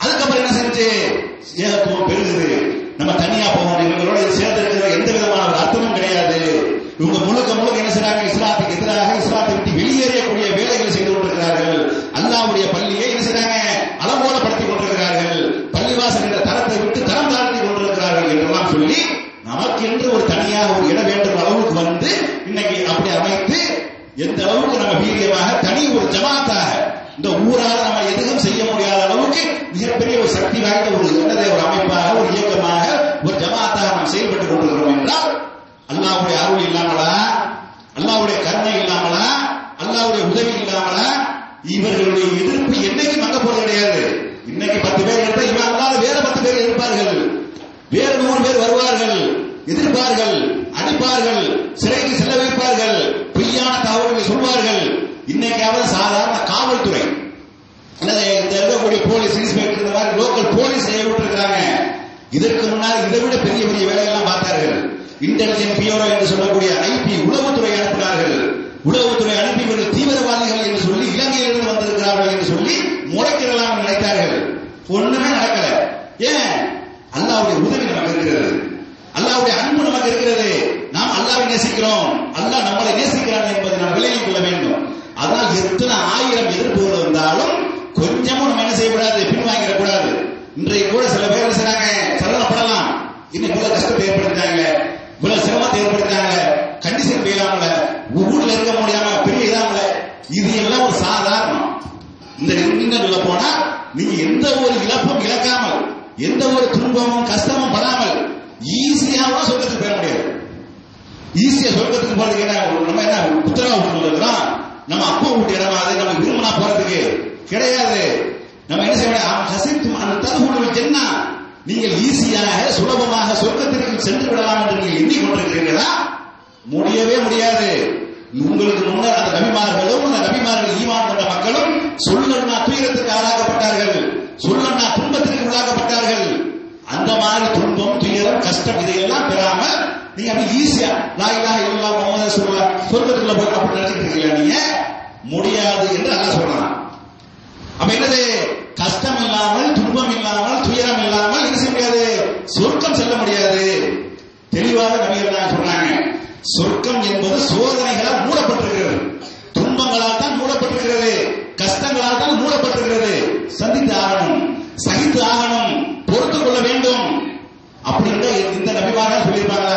அதுக்கப்புறம் என்ன செஞ்சு ஏகத்துவம் பெருகுது நம்ம தனியா போகணும் இவங்களோட சேர்ந்து இருக்கிற எந்த விதமான ஒரு அர்த்தமும் கிடையாது இவங்க முழுக்க முழுக்க என்ன செய்றாங்க இஸ்லாத்துக்கு எதிராக இஸ்லாத்தை விட்டு வெளியேறக்கூடிய வேலைகளை செய்து கொண்டிருக்கிறார்கள் அல்லாஹ்வுடைய பள்ளியை என்ன செய்றாங்க அலங்கோலப்படுத்திக் கொண்டிருக்கிறார்கள் பள்ளிவாசல் என்ற தரத்தை விட்டு தரம் தாழ்த்தி கொண்டிருக்கிறார்கள் என்றெல்லாம் சொல்லி நமக்கு என்று ஒரு தனியாக ஒரு இடம் வேண்டும் அளவுக்கு வந்து இன்னைக்கு அப்படி அமைத்து எந்த அளவுக்கு நம்ம வீரியமாக தனி ஒரு ஜமாத்தாக இந்த ஊரால நம்ம எதுவும் செய்ய முடியாத அளவுக்கு மிகப்பெரிய ஒரு சக்தி வாய்ந்த ஒரு என்னதை ஒரு அமைப்பாக ஒரு இயக்கமாக ஒரு ஜமாத்தாக நாம் செயல்பட்டுக் கொண்டிருக்கிறோம் என்றால் அல்லாஹ்வுடைய அருள் இல்லாமலா அல்லாஹ்வுடைய கருணை இல்லாமலா அல்லாஹ்வுடைய உதவி இல்லாமலா இவர்களுடைய எதிர்ப்பு என்னைக்கும் அங்க போறது கிடையாது இன்னைக்கு பத்து பேர் இருந்தா இவன் அல்லாத வேற பத்து பேர் இருப்பார்கள் வேறு நூறு பேர் வருவார்கள் எதிர்ப்பார்கள் அடிப்பார்கள் சிறைக்கு செல்ல வைப்பார்கள் பொய்யான தகவல்களை சொல்வார்கள் இன்னைக்காவது சாதாரண காவல்துறை என்னது இந்த இருக்கக்கூடிய போலீஸ் இன்ஸ்பெக்டர் இந்த மாதிரி லோக்கல் போலீஸ் விட்டுருக்காங்க இதற்கு முன்னால் இதை விட பெரிய பெரிய வேலையெல்லாம் பார்த்தார்கள் இன்டெலிஜென்ட் பியூரோ என்று சொல்லக்கூடிய ஐபி உளவுத்துறை அனுப்பினார்கள் உளவுத்துறை அனுப்பி இவர்கள் தீவிரவாதிகள் என்று சொல்லி இலங்கையிலிருந்து வந்திருக்கிறார்கள் என்று சொல்லி முளைக்கிடலாம் என்று நினைத்தார்கள் ஒண்ணுமே நடக்கல ஏன் அல்லாவுடைய உதவி நமக்கு இருக்கிறது அல்லாவுடைய அன்பு நமக்கு இருக்கிறது நாம் அல்லாவை நேசிக்கிறோம் அல்லாஹ் நம்மளை நேசிக்கிறான் என்பதை நாம் விலகிக் கொள்ள வேண்டும் அதனால் எத்தனை ஆயிரம் எதிர்ப்புகள் இருந்தாலும் கொஞ்சமும் நம்ம என்ன செய்யக்கூடாது பின்வாங்கிடக் கூடாது இன்றைக்கு கூட சில பேர் என்ன செய்றாங்க சலனப்படலாம் இன்னைக்கு இவ்வளவு கஷ்டத்தை ஏற்படுத்திட்டாங்க இவ்வளவு சிரமத்தை ஏற்படுத்திட்டாங்க கண்டிஷன் பெய்யாமல ஊர்ல இருக்க முடியாம பெரிய இதாமல இது எல்லாம் ஒரு சாதாரணம் இந்த இன்னும் சொல்ல போனா நீங்க எந்த ஒரு இழப்பும் இழக்காமல் எந்த ஒரு துன்பமும் கஷ்டமும் படாமல் ஈஸியாவும் சொர்க்கத்துக்கு போயிட முடியாது ஈஸியா சொர்க்கத்துக்கு போறதுக்கு என்ன நம்ம என்ன உத்தரவு இருக்கிறோம் நம்ம அப்பா வீட்டு இடமா அது நம்ம விரும்பினா போறதுக்கு கிடையாது நம்ம என்ன செய்ய வேண்டிய கசித்து அந்த தகுதி என்ன நீங்கள் ஈஸியாக சுலபமாக சொர்க்கத்திற்கு சென்று விடலாம் என்று நீங்கள் எண்ணிக்கொண்டிருக்கிறீர்களா முடியவே முடியாது உங்களுக்கு முன்னர் அந்த நபிமார்களும் அந்த நபிமார்கள் ஈமான் கொண்ட மக்களும் சொல்லன்னா துயரத்துக்கு ஆளாக்கப்பட்டார்கள் சொல்லன்னா துன்பத்திற்கு உள்ளாக்கப்பட்டார்கள் அந்த மாதிரி துன்பம் துயரம் கஷ்டம் இதையெல்லாம் பெறாம நீங்க அப்படி ஈஸியா லாயிலா இல்லா முகமது சொல்ல சொர்க்கத்துக்குள்ள போய் அப்படி நினைச்சிட்டு இருக்கீங்களா நீங்க முடியாது என்று அல்லாஹ் சொல்றான் அப்ப என்னது கஷ்டம் இல்லாமல் துன்பம் இல்லாமல் துயரம் இல்லாமல் என்ன செய்ய முடியாது சொர்க்கம் செல்ல முடியாது தெளிவாக நபிகள் தான் சொல்றாங்க சொர்க்கம் என்பது சோதனைகளால் மூடப்பட்டிருக்கிறது துன்பங்களால் தான் மூடப்பட்டிருக்கிறது கஷ்டங்களால் தான் மூடப்பட்டிருக்கிறது சந்தித்து ஆகணும் சகித்து ஆகணும் பொறுத்து கொள்ள வேண்டும் அப்படின்ற இந்த நபிமார்கள் சொல்லியிருப்பாங்களா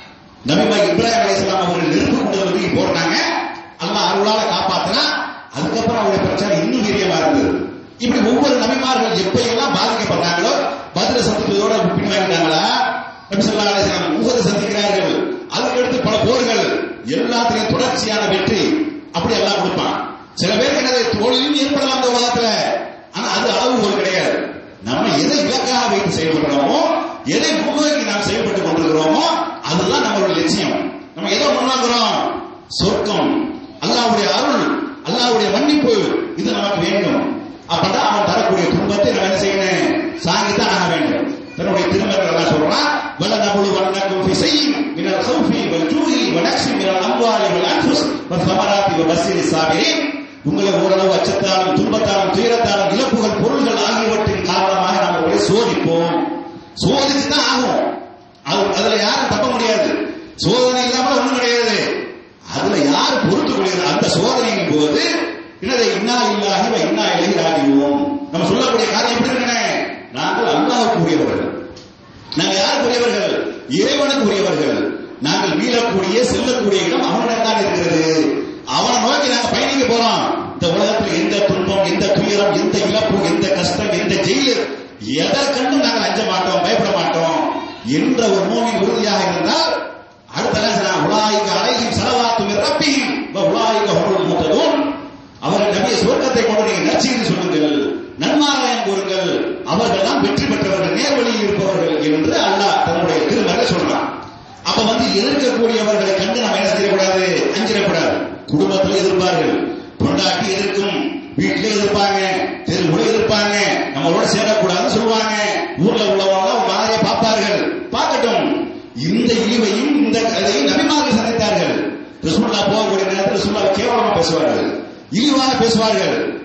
நபிமா இப்ராஹிம் அலைஹிஸ்ஸலாம் அவர்கள் நெருப்பு கொண்டு வந்து போட்டாங்க அல்லாஹ் அருளால காப்பாத்தினா அதுக்கப்புறம் அவருடைய பிரச்சனை இன்னும் வீரியமா இருந்தது இப்படி ஒவ்வொரு நபிமார்கள் எப்பயெல்லாம் பாதிக்கப்பட்டாங்களோ பதில சந்திப்பதோட பின்வாங்கிட்டாங்களா நபி ஸல்லல்லாஹு அலைஹி வஸல்லம் ஊகத்தை சந்திக்கிறார்கள் அதுக்கடுத்து பல போர்கள் எல்லாத்திலையும் தொடர்ச்சியான வெற்றி அப்படி எல்லாம் கொடுப்பான் சில பேருக்கு என்னது தோல்வியும் ஏற்படலாம் இந்த உலகத்துல ஆனா அது அளவுகோல் கிடையாது நம்ம எதை இலக்காக வைத்து செயல்படுறோமோ எதை முன்னோக்கி நாம் செயல்பட்டுக் கொண்டிருக்கிறோமோ அதுதான் நம்மளுடைய லட்சியம் நம்ம எதை முன்னாக்குறோம் சொர்க்கம் அல்லாஹ்வுடைய அருள் அல்லாஹ்வுடைய மன்னிப்பு இது நமக்கு வேண்டும் அப்பதான் அவன் தரக்கூடிய துன்பத்தை நம்ம என்ன செய்யணும் சாங்கித்தான் ஆக வேண்டும் தன்னுடைய திருமணம் எல்லாம் சொல்றான் வல நபுழு வண்ணக்கும் ஃபிசை மினல் ஹௌஃபி வல் ஜூஇ வ நக்ஸி மினல் அம்வாலி வல் அன்ஃபுஸ் வ ஸமராத்தி வ பஸ்ஸிரி சாபிரின் உங்களை ஓரளவு அச்சத்தாலும் துன்பத்தாலும் துயரத்தாலும் இழப்புகள் பொருள்கள் ஆகியவற்றின் காரணமாக நாம் உங்களை சோதிப்போம் சோதிச்சு தான் ஆகும் அது அதுல யாரும் தப்ப முடியாது சோதனை இல்லாமல் ஒண்ணும் கிடையாது அதுல யார் பொறுத்து கொள்கிறது அந்த சோதனையின் போது என்னதை இன்னா இல்லாஹி வ இன்னா இலைஹி ராஜிவோம் நம்ம சொல்லக்கூடிய காரியம் எப்படி இருக்கனே நாங்கள் அல்லாஹ்வுக்கு உரியவர்கள் நாங்கள் யாருக்கு உரியவர்கள் இறைவனுக்கு உரியவர்கள் நாங்கள் மீளக்கூடிய செல்லக்கூடிய இடம் அவனிடம் தான் இருக்கிறது அவனை நோக்கி நாங்கள் பயணிக்க போறோம் இந்த உலகத்தில் எந்த துன்பம் எந்த துயரம் எந்த இழப்பு எந்த கஷ்டம் எந்த ஜெயிலு எதற்கென்றும் நாங்கள் அஞ்ச மாட்டோம் பயப்பட மாட்டோம் என்ற ஒரு மூமின் உறுதியாக இருந்தால் அடுத்த உலாய்க்கு அலையும் செலவாத்து ரப்பியும் உலாய்க்கு ஹுருல் மூத்ததும் அவர்கள் நபிய சுவர்க்கத்தை கொண்டு நீங்க நற்செய்தி சொல்லுங்கள் நன்மாராயம் கூறுங்கள் அவர்கள் தான் வெற்றி பெற்றவர்கள் நேர்வழியில் இருப்பவர்கள் என்று அல்லாஹ் தன்னுடைய திருமலை சொல்றான் அப்ப வந்து எதிர்க்கக்கூடியவர்களை கண்டு நம்ம என்ன செய்யக்கூடாது அஞ்சிடக்கூடாது குடும்பத்தில் எதிர்ப்பார்கள் பொண்டாட்டி எதிர்க்கும் வீட்டிலே எதிர்ப்பாங்க தெருவுல எதிர்ப்பாங்க நம்மளோட சேரக்கூடாதுன்னு சொல்லுவாங்க ஊர்ல உள்ளவங்க மாதிரியை பார்ப்பார்கள் பார்க்கட்டும் இந்த இழிவையும் இந்த கதையும் நபிமார்கள் சந்தித்தார்கள் ரசூல்லா போகக்கூடிய நேரத்தில் ரசூல்லா கேவலமா பேசுவார்கள் இழிவாக பேசுவார்கள்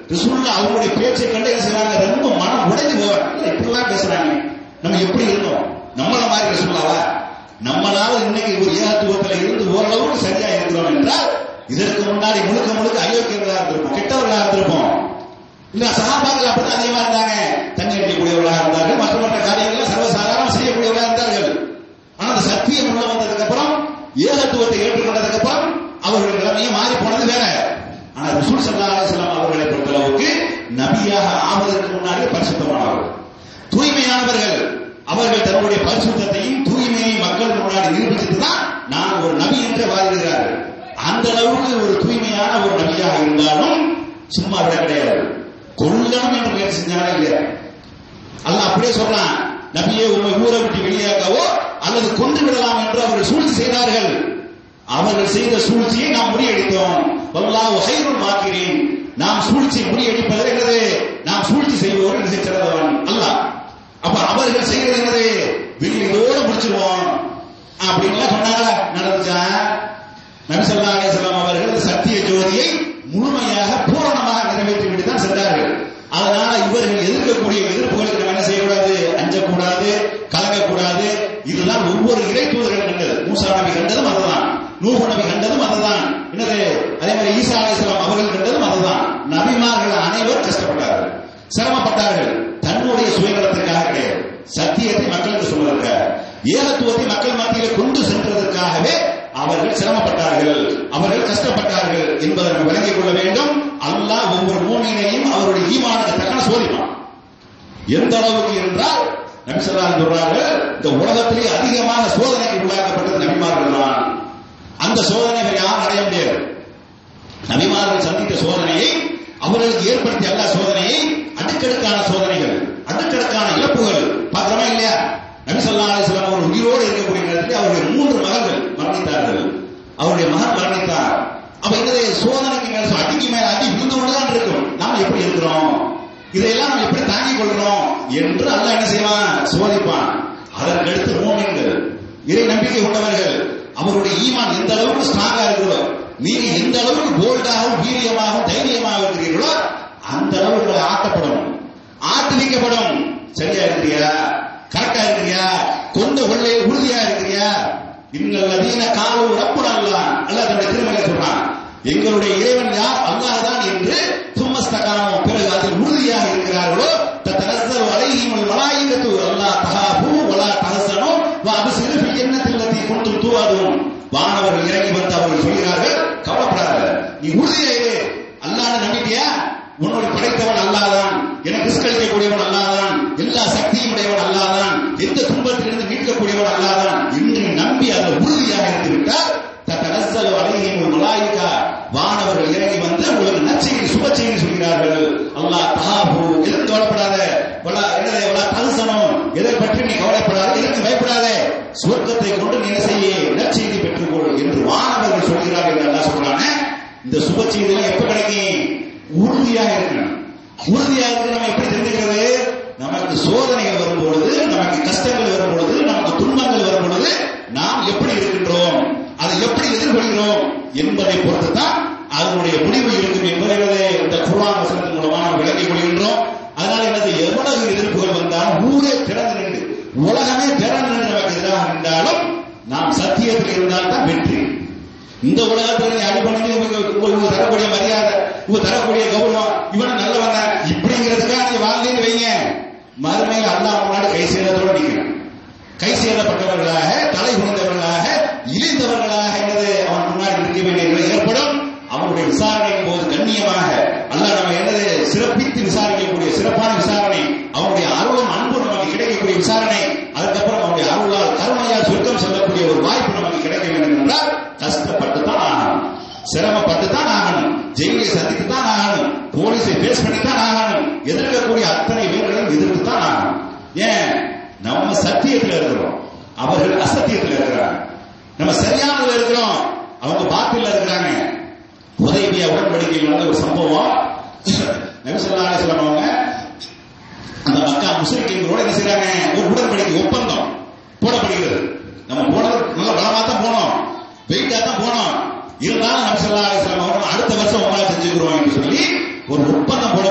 ரசூல்லா அவங்களுடைய பேச்சை கண்டு என்ன செய்வாங்க ரொம்ப மனம் உடைஞ்சு போவாங்க இல்ல, இப்படிலாம் பேசுறாங்க நம்ம எப்படி இருந்தோம் நம்மள மாதிரி ரசூல்லாவா நம்மளால இன்னைக்கு ஒரு ஏகத்துவத்தில் இருந்து ஓரளவுக்கு சரியா இருக்கிறோம் என்றால் இதற்கு முன்னாடி முழுக்க முழுக்க அயோக்கியர்களா இருந்திருப்போம் கெட்டவர்களா இருந்திருப்போம் இல்ல சகாபாக்கள் அப்படிதான் அதிகமா இருந்தாங்க தண்ணி அடிக்கக்கூடியவர்களாக இருந்தார்கள் மற்ற மற்ற காரியங்களை சர்வசாதாரணம் செய்யக்கூடியவர்களாக இருந்தார்கள் ஆனா அந்த சத்தியம் உள்ள வந்ததுக்கு அப்புறம் ஏகத்துவத்தை ஏற்றுக்கொண்டதுக்கு அப்புறம் அவர்கள் நிலைமையும் மாறி போனது வேற ஆனா ரசூல் ஸல்லல்லாஹு அலைஹி வஸல்லம் அவர்களை பொறுத்தளவுக்கு நபியாக ஆவதற்கு முன்னாடி பரிசுத்தமானவர்கள் தூய்மையானவர்கள் அவர்கள் தன்னுடைய பரிசுத்தத்தையும் தூய்மையையும் மக்கள் முன்னாடி நிரூபிச்சுட்டு தான் நான் ஒரு நபி என்று வாதிடுகிறார்கள் அந்த அளவுக்கு ஒரு தூய்மையான ஒரு நபியாக இருந்தாலும் சும்மா விட கிடையாது கொல்லணும் என்று முயற்சி செஞ்சாலே இல்லையா அல்லாஹ் அப்படியே சொல்றான் நபியே உண்மை ஊரை விட்டு வெளியாக்கவோ அல்லது கொண்டு விடலாம் என்று அவர்கள் சூழ்ச்சி செய்தார்கள் அவர்கள் செய்த சூழ்ச்சியை நாம் முறியடித்தோம் வல்லாஹு ஹைருல் மாக்கிரீன் நாம் சூழ்ச்சி முறியடிப்பது என்னது நாம் சூழ்ச்சி செய்வோர் என்று சிறந்தவன் அல்லாஹ் அப்ப அவர்கள் செய்யறது என்னது வெளியோட முடிச்சிருவோம் அப்படின்லாம் சொன்னாங்களா நடந்துச்சா நபி ஸல்லல்லாஹு அலைஹி வஸல்லம் அவர்கள் இந்த சத்திய ஜோதியை முழுமையாக பூரணமாக நிறைவேற்றிவிட்டு தான் சென்றார்கள் அதனால இவர்கள் எதிர்க்கக்கூடிய எதிர்ப்புகளுக்கு நம்ம என்ன செய்யக்கூடாது அஞ்சக்கூடாது கலங்கக்கூடாது இதுதான் ஒவ்வொரு இறை தூதர்கள் கண்டது மூசா நபி கண்டதும் அதுதான் நூஹு நபி கண்டதும் அதுதான் என்னது அதே மாதிரி ஈசா அலைஹிஸ்ஸலாம் அவர்கள் கண்டதும் அதுதான் நபிமார்கள் அனைவரும் கஷ்டப்பட்டார்கள் சிரமப்பட்டார்கள் தன்னுடைய சுயநலத்திற்காக கிடையாது சத்தியத்தை மக்களுக்கு சொல்வதற்காக ஏகத்துவத்தை மக்கள் மத்தியில் கொண்டு சென்றதற்காகவே அவர்கள் சிரமப்பட்டார்கள் அவர்கள் கஷ்டப்பட்டார்கள் என்பதை நம்ம விளங்கிக் கொள்ள வேண்டும் அல்லாஹ் ஒவ்வொரு மூமியினையும் அவருடைய ஈமானுக்கு தக்கன சோதிப்பான் எந்த அளவுக்கு என்றால் நபிசல்லாம் சொல்றார்கள் இந்த உலகத்திலே அதிகமான சோதனைக்கு உள்ளாக்கப்பட்டது நபிமார்கள் தான் அந்த சோதனைகள் யாரும் அடைய முடியாது நபிமார்கள் சந்தித்த சோதனையை அவர்களுக்கு ஏற்படுத்திய அல்ல சோதனையை அடுக்கடுக்கான சோதனைகள் அடுக்கடுக்கான இழப்புகள் பார்க்கிறோமா இல்லையா நபி ஸல்லல்லாஹு அலைஹி வஸல்லம் அவர் உயிரோடு இருக்கக்கூடிய நேரத்தில் அவருடைய மூன்று மகன்கள் மரணித்தார்கள் அவருடைய மகன் மரணித்தார் அப்ப இந்த சோதனைக்கு மேல சோ- அடிக்கு மேல அடி விழுந்து கொண்டுதான் இருக்கும் நாம் எப்படி இருக்கிறோம் இதையெல்லாம் நம்ம எப்படி தாங்கிக் கொள்கிறோம் என்று அல்லாஹ் என்ன செய்வான் சோதிப்பான் அதற்கடுத்து மூமின்கள் இறை நம்பிக்கை கொண்டவர்கள் அவருடைய ஈமான் எந்த அளவுக்கு ஸ்ட்ராங்கா இருக்கிறதோ நீங்க எந்த அளவுக்கு போல்டாகவும் வீரியமாகவும் தைரியமாக இருக்கிறீர்களோ அந்த அளவுக்கு ஆட்டப்படும் ஆட்டுவிக்கப்படும் சரியா இருக்கிறியா கரெக்டா இருக்கிறியா கொண்ட கொள்ளை உறுதியா இருக்கிறியா இன்னல் அதீன காலு ரப்புன அல்லாஹ் அல்லாஹ் தன்னுடைய திருமலை சொல்றான் எங்களுடைய இறைவன் யார் அல்லாஹ் தான் என்று சும்மஸ்தகாமம் பிறகு அதில் உறுதியாக இருக்கிறார்களோ தத்தனஸ்ஸல் அலைஹிமுல் மலாயிகத்து அல்லாஹ் தஹாபு வலா தஹசனு வ அப்சிரு ஃபில் ஜன்னத்தில் லத்தி குன்தும் துவாதுன் வானவர்கள் இறங்கி வந்து அவர்கள் சொல்கிறார்கள் கவலைப்படாத நீ உறுதியா இரு அல்லாஹ் நம்பிட்டியா உன்னுடைய படைத்தவன் அல்லாதான் எனக்கு ரிஸ்க் அளிக்கக்கூடியவன் அல்லாதான் எல்லா சக்தியும் உடையவன் அல்லாதான் எந்த துன்பத்திலிருந்து மீட்கக்கூடியவன் அல்லாதான் என்று நம்பி அதில் உறுதியாக இருந்து விட்டால் தத்தனஸ்ஸல் அலைஹிமுல் மலாயிகா வானவர்கள் இறங்கி வந்து உங்களுக்கு நற்செய்தி சுப செய்தி சொல்கிறார்கள் அல்லாஹ் தஹாபு எதுக்கு கவலைப்படாத வலா என்னதே வலா தகுசனம் எதை பற்றி நீ கவலைப்படாத எதற்கு பயப்படாத சுவர்க்கத்தை கொண்டு நீ என்ன செய்ய நற்செய்தி பெற்றுக்கொள் என்று வானவர்கள் சொல்கிறார்கள் என்று அல்லாஹ் சொல்றாங்க இந்த சுப செய்திலாம் எப்ப கிடைக்கும் உறுதியாக இருக்கணும் உறுதியாக இருக்கு நம்ம எப்படி தெரிஞ்சுக்கிறது நமக்கு சோதனைகள் வரும் பொழுது நமக்கு கஷ்டங்கள் வரும் பொழுது நமக்கு துன்பங்கள் வரும் பொழுது நாம் எப்படி இருக்கின்றோம் அதை எப்படி எதிர்கொள்கிறோம் என்பதை பொறுத்து தான் அதனுடைய முடிவு இருக்கும் என்பதை இந்த குர்ஆன் வசனத்தின் மூலமா நாம் விளங்கிக் கொள்கின்றோம் அதனால என்னது எவ்வளவு எதிர்ப்புகள் வந்தாலும் ஊரே திறந்து நின்று உலகமே திறந்து நின்று நமக்கு எதிராக நின்றாலும் நாம் சத்தியத்தில் இருந்தால் தான் வெற்றி இந்த உலகத்துல நீ அடிபணிஞ்சு உங்களுக்கு உங்களுக்கு தரக்கூடிய மரியாதை உங்களுக்கு தரக்கூடிய கௌரவம் இவன் நல்லவங்க இப்படிங்கிறதுக்காக நீ வாழ்ந்தீங்க வைங்க மறுமையில் அல்லாஹ் முன்னாடி கை செய்ததோடு நிற்கிறேன் கை செய்யப்பட்டவர்களாக தலை குனிந்தவர்களாக இழிந்தவர்களாக என்னது அவன் முன்னாடி நிற்க வேண்டிய நிலை ஏற்படும் அவனுடைய விசாரணையின் போது கண்ணியமாக அல்லாஹ் நம்ம என்னது சிறப்பித்து விசாரிக்கக்கூடிய சிறப்பான விசாரணை அவனுடைய அருளும் அன்பும் நமக்கு கிடைக்கக்கூடிய விசாரணை அதுக்கப்புறம் அவனுடைய அருளால் கருணையால் சொர்க்கம் செல்லக்கூடிய ஒரு வாய்ப்பு நமக்கு கிடைக்க வேண்டும் என்றால் கஷ்டப்பட்டு தான் ஆகணும் சிரமப்பட்டு தான் ஆகணும் ஜெயிலை சந்தித்து தான் ஆகணும் போலீஸை பேஸ் பண்ணி தான் ஆகணும் எதிர்க்கக்கூடிய அத்தனை பேர்களையும் எதிர்த்து தான் ஆகணும் ஏன் நம்ம சத்தியத்தில் இருக்கிறோம் அவர்கள் அசத்தியத்தில் இருக்கிறாங்க நம்ம சரியானதுல இருக்கிறோம் அவங்க பாட்டில் இருக்கிறாங்க உதவியா உடன்படிக்கையில் நடந்த ஒரு சம்பவம் நபிசல்லா அலிஸ்லாம் அவங்க அந்த மக்கா முஸ்லிம்களோட என்ன செய்றாங்க ஒரு உடன்படிக்கை ஒப்பந்தம் போடப்படுகிறது நம்ம போனது நல்ல பலமா தான் போனோம் வெயிட்டா தான் போனோம் இருந்தாலும் நபிசல்லா அலிஸ்லாம் அவங்க அடுத்த வருஷம் உங்களால் செஞ்சுக்கிறோம் என்று சொல்லி ஒரு ஒப்பந்தம்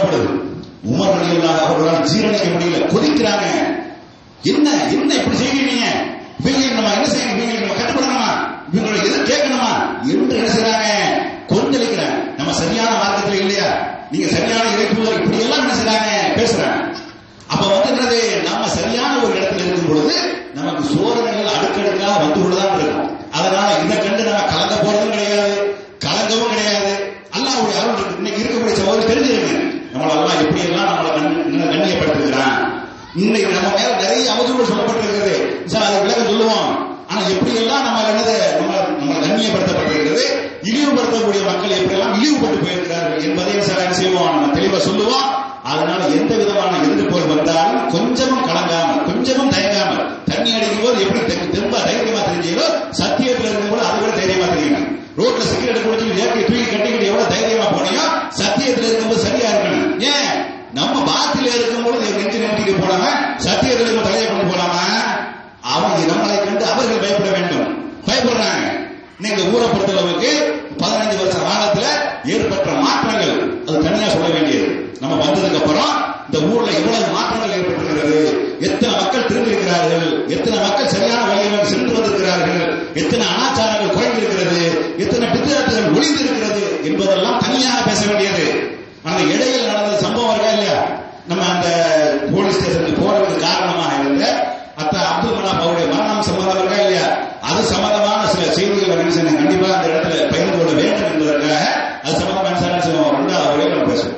அவர்களால் அவர்களால் ஜீரணிக்க முடியல கொதிக்கிறாங்க என்ன என்ன இப்படி செய்கிறீங்க இவங்க நம்ம என்ன செய்யணும் இவங்க நம்ம கட்டுப்படணுமா இவங்களை எது கேட்கணுமா என்று என்ன செய்றாங்க கொந்தளிக்கிறாங்க நம்ம சரியான மார்க்கத்துல இல்லையா நீங்க சரியான இறைப்புகள் இப்படி எல்லாம் என்ன செய்றாங்க பேசுறாங்க அப்ப வந்து என்னது நம்ம சரியான ஒரு இடத்துல இருக்கும் பொழுது நமக்கு சோதனைகள் அடுக்கடுக்காக வந்து கொண்டுதான் இருக்கும் அதனால இதை கண்டு நம்ம கலங்க போறதும் கிடையாது கலங்கவும் கிடையாது அல்லாஹ்வுடைய அருள் இருக்கு இன்னைக்கு இருக்கக்கூடிய சகோதரி தெரிஞ்சிருங்க நம்மள எல்லாம் எப்படி எல்லாம் நம்மளை கண்~ கண்ணியப்படுத்துகிறான் இன்னைக்கு நம்ம மேல நிறைய அவதூறு சொல்லப்பட்டிருக்கிறது சார் அதை விளக்க சொல்லுவோம் ஆனா எப்படி எல்லாம் நம்ம என்னது நம்ம நம்ம கண்ணியப்படுத்தப்பட்டிருக்கிறது இழிவுபடுத்தக்கூடிய மக்கள் எப்படி எல்லாம் இழிவுபட்டு போயிருக்கிறார்கள் என்பதையும் சார் என்ன செய்வோம் நம்ம தெளிவா சொல்லுவோம் அதனால எந்த விதமான எதிர்ப்புகள் வந்தாலும் கொஞ்சமும் கலங்காம கொஞ்சமும் தயங்காம தண்ணி அடிக்கும் போது எப்படி தெ- தெம்பா தைரியமா தெரிஞ்சீங்களோ சத்தியத்துல இருக்கும் போது அதை விட தைரியமா தெரியும் ரோட்ல சிகரெட் குடிச்சு இயற்கை தூக்கி கட்டிக்கிட்டு எவ்வளவு தைரியமா போனியோ சத்தியத்துல இருக்கும்போது சரியா இருக்கணும் ஏன் நம்ம பாத்தில இருக்கும்போது நெஞ்சு நிறுத்திட்டு போனாம சத்தியத்துல இருக்கும் தலையை கொண்டு போலாம அவங்க நம்மளை கண்டு அவர்கள் பயப்பட வேண்டும் பயப்படுறாங்க நீங்க ஊரை பொறுத்தளவுக்கு பதினஞ்சு வருஷ காலத்துல ஏற்பட்ட மாற்றங்கள் அது தனியா சொல்ல வேண்டியது நம்ம வந்ததுக்கு அப்புறம் இந்த ஊர்ல எவ்வளவு மாற்றங்கள் ஏற்பட்டிருக்கிறது எத்தனை மக்கள் திரும்பியிருக்கிறார்கள் எத்தனை மக்கள் சரியான வழியில் சென்று வந்திருக்கிறார்கள் எத்தனை அனாச்சாரங்கள் குறைந்திருக்கிறது எத்தனை பித்தரத்துகள் ஒளிந்திருக்கிறது என்பதெல்லாம் தனியாக பேச வேண்டியது அந்த இடையில் நடந்த சம்பவம் இருக்கா இல்லையா நம்ம அந்த போலீஸ் ஸ்டேஷனுக்கு போறதுக்கு காரணமாக இருந்த அத்த அப்துல் கலாம் அவருடைய மரணம் சம்பந்தம் இருக்கா இல்லையா அது சம்பந்தமான சில செய்திகள் என்ன செய்யணும் கண்டிப்பா அந்த இடத்துல பகிர்ந்து கொள்ள வேண்டும் என்பதற்காக அது சம்பந்தமான சார் என்ன செய்வோம் ரெண்டாவது வரையும் நம்ம பேசுவோம்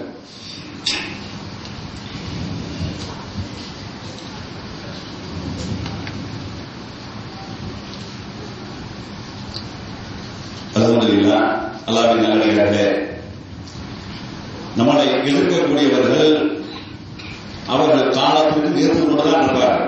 அலமதுல்லா அல்லாவின் நல்லடியார்களே நம்மளை எதிர்க்கக்கூடியவர்கள் அவர்கள் காலத்துக்கு எதிர்த்து கொண்டுதான் இருப்பார்கள்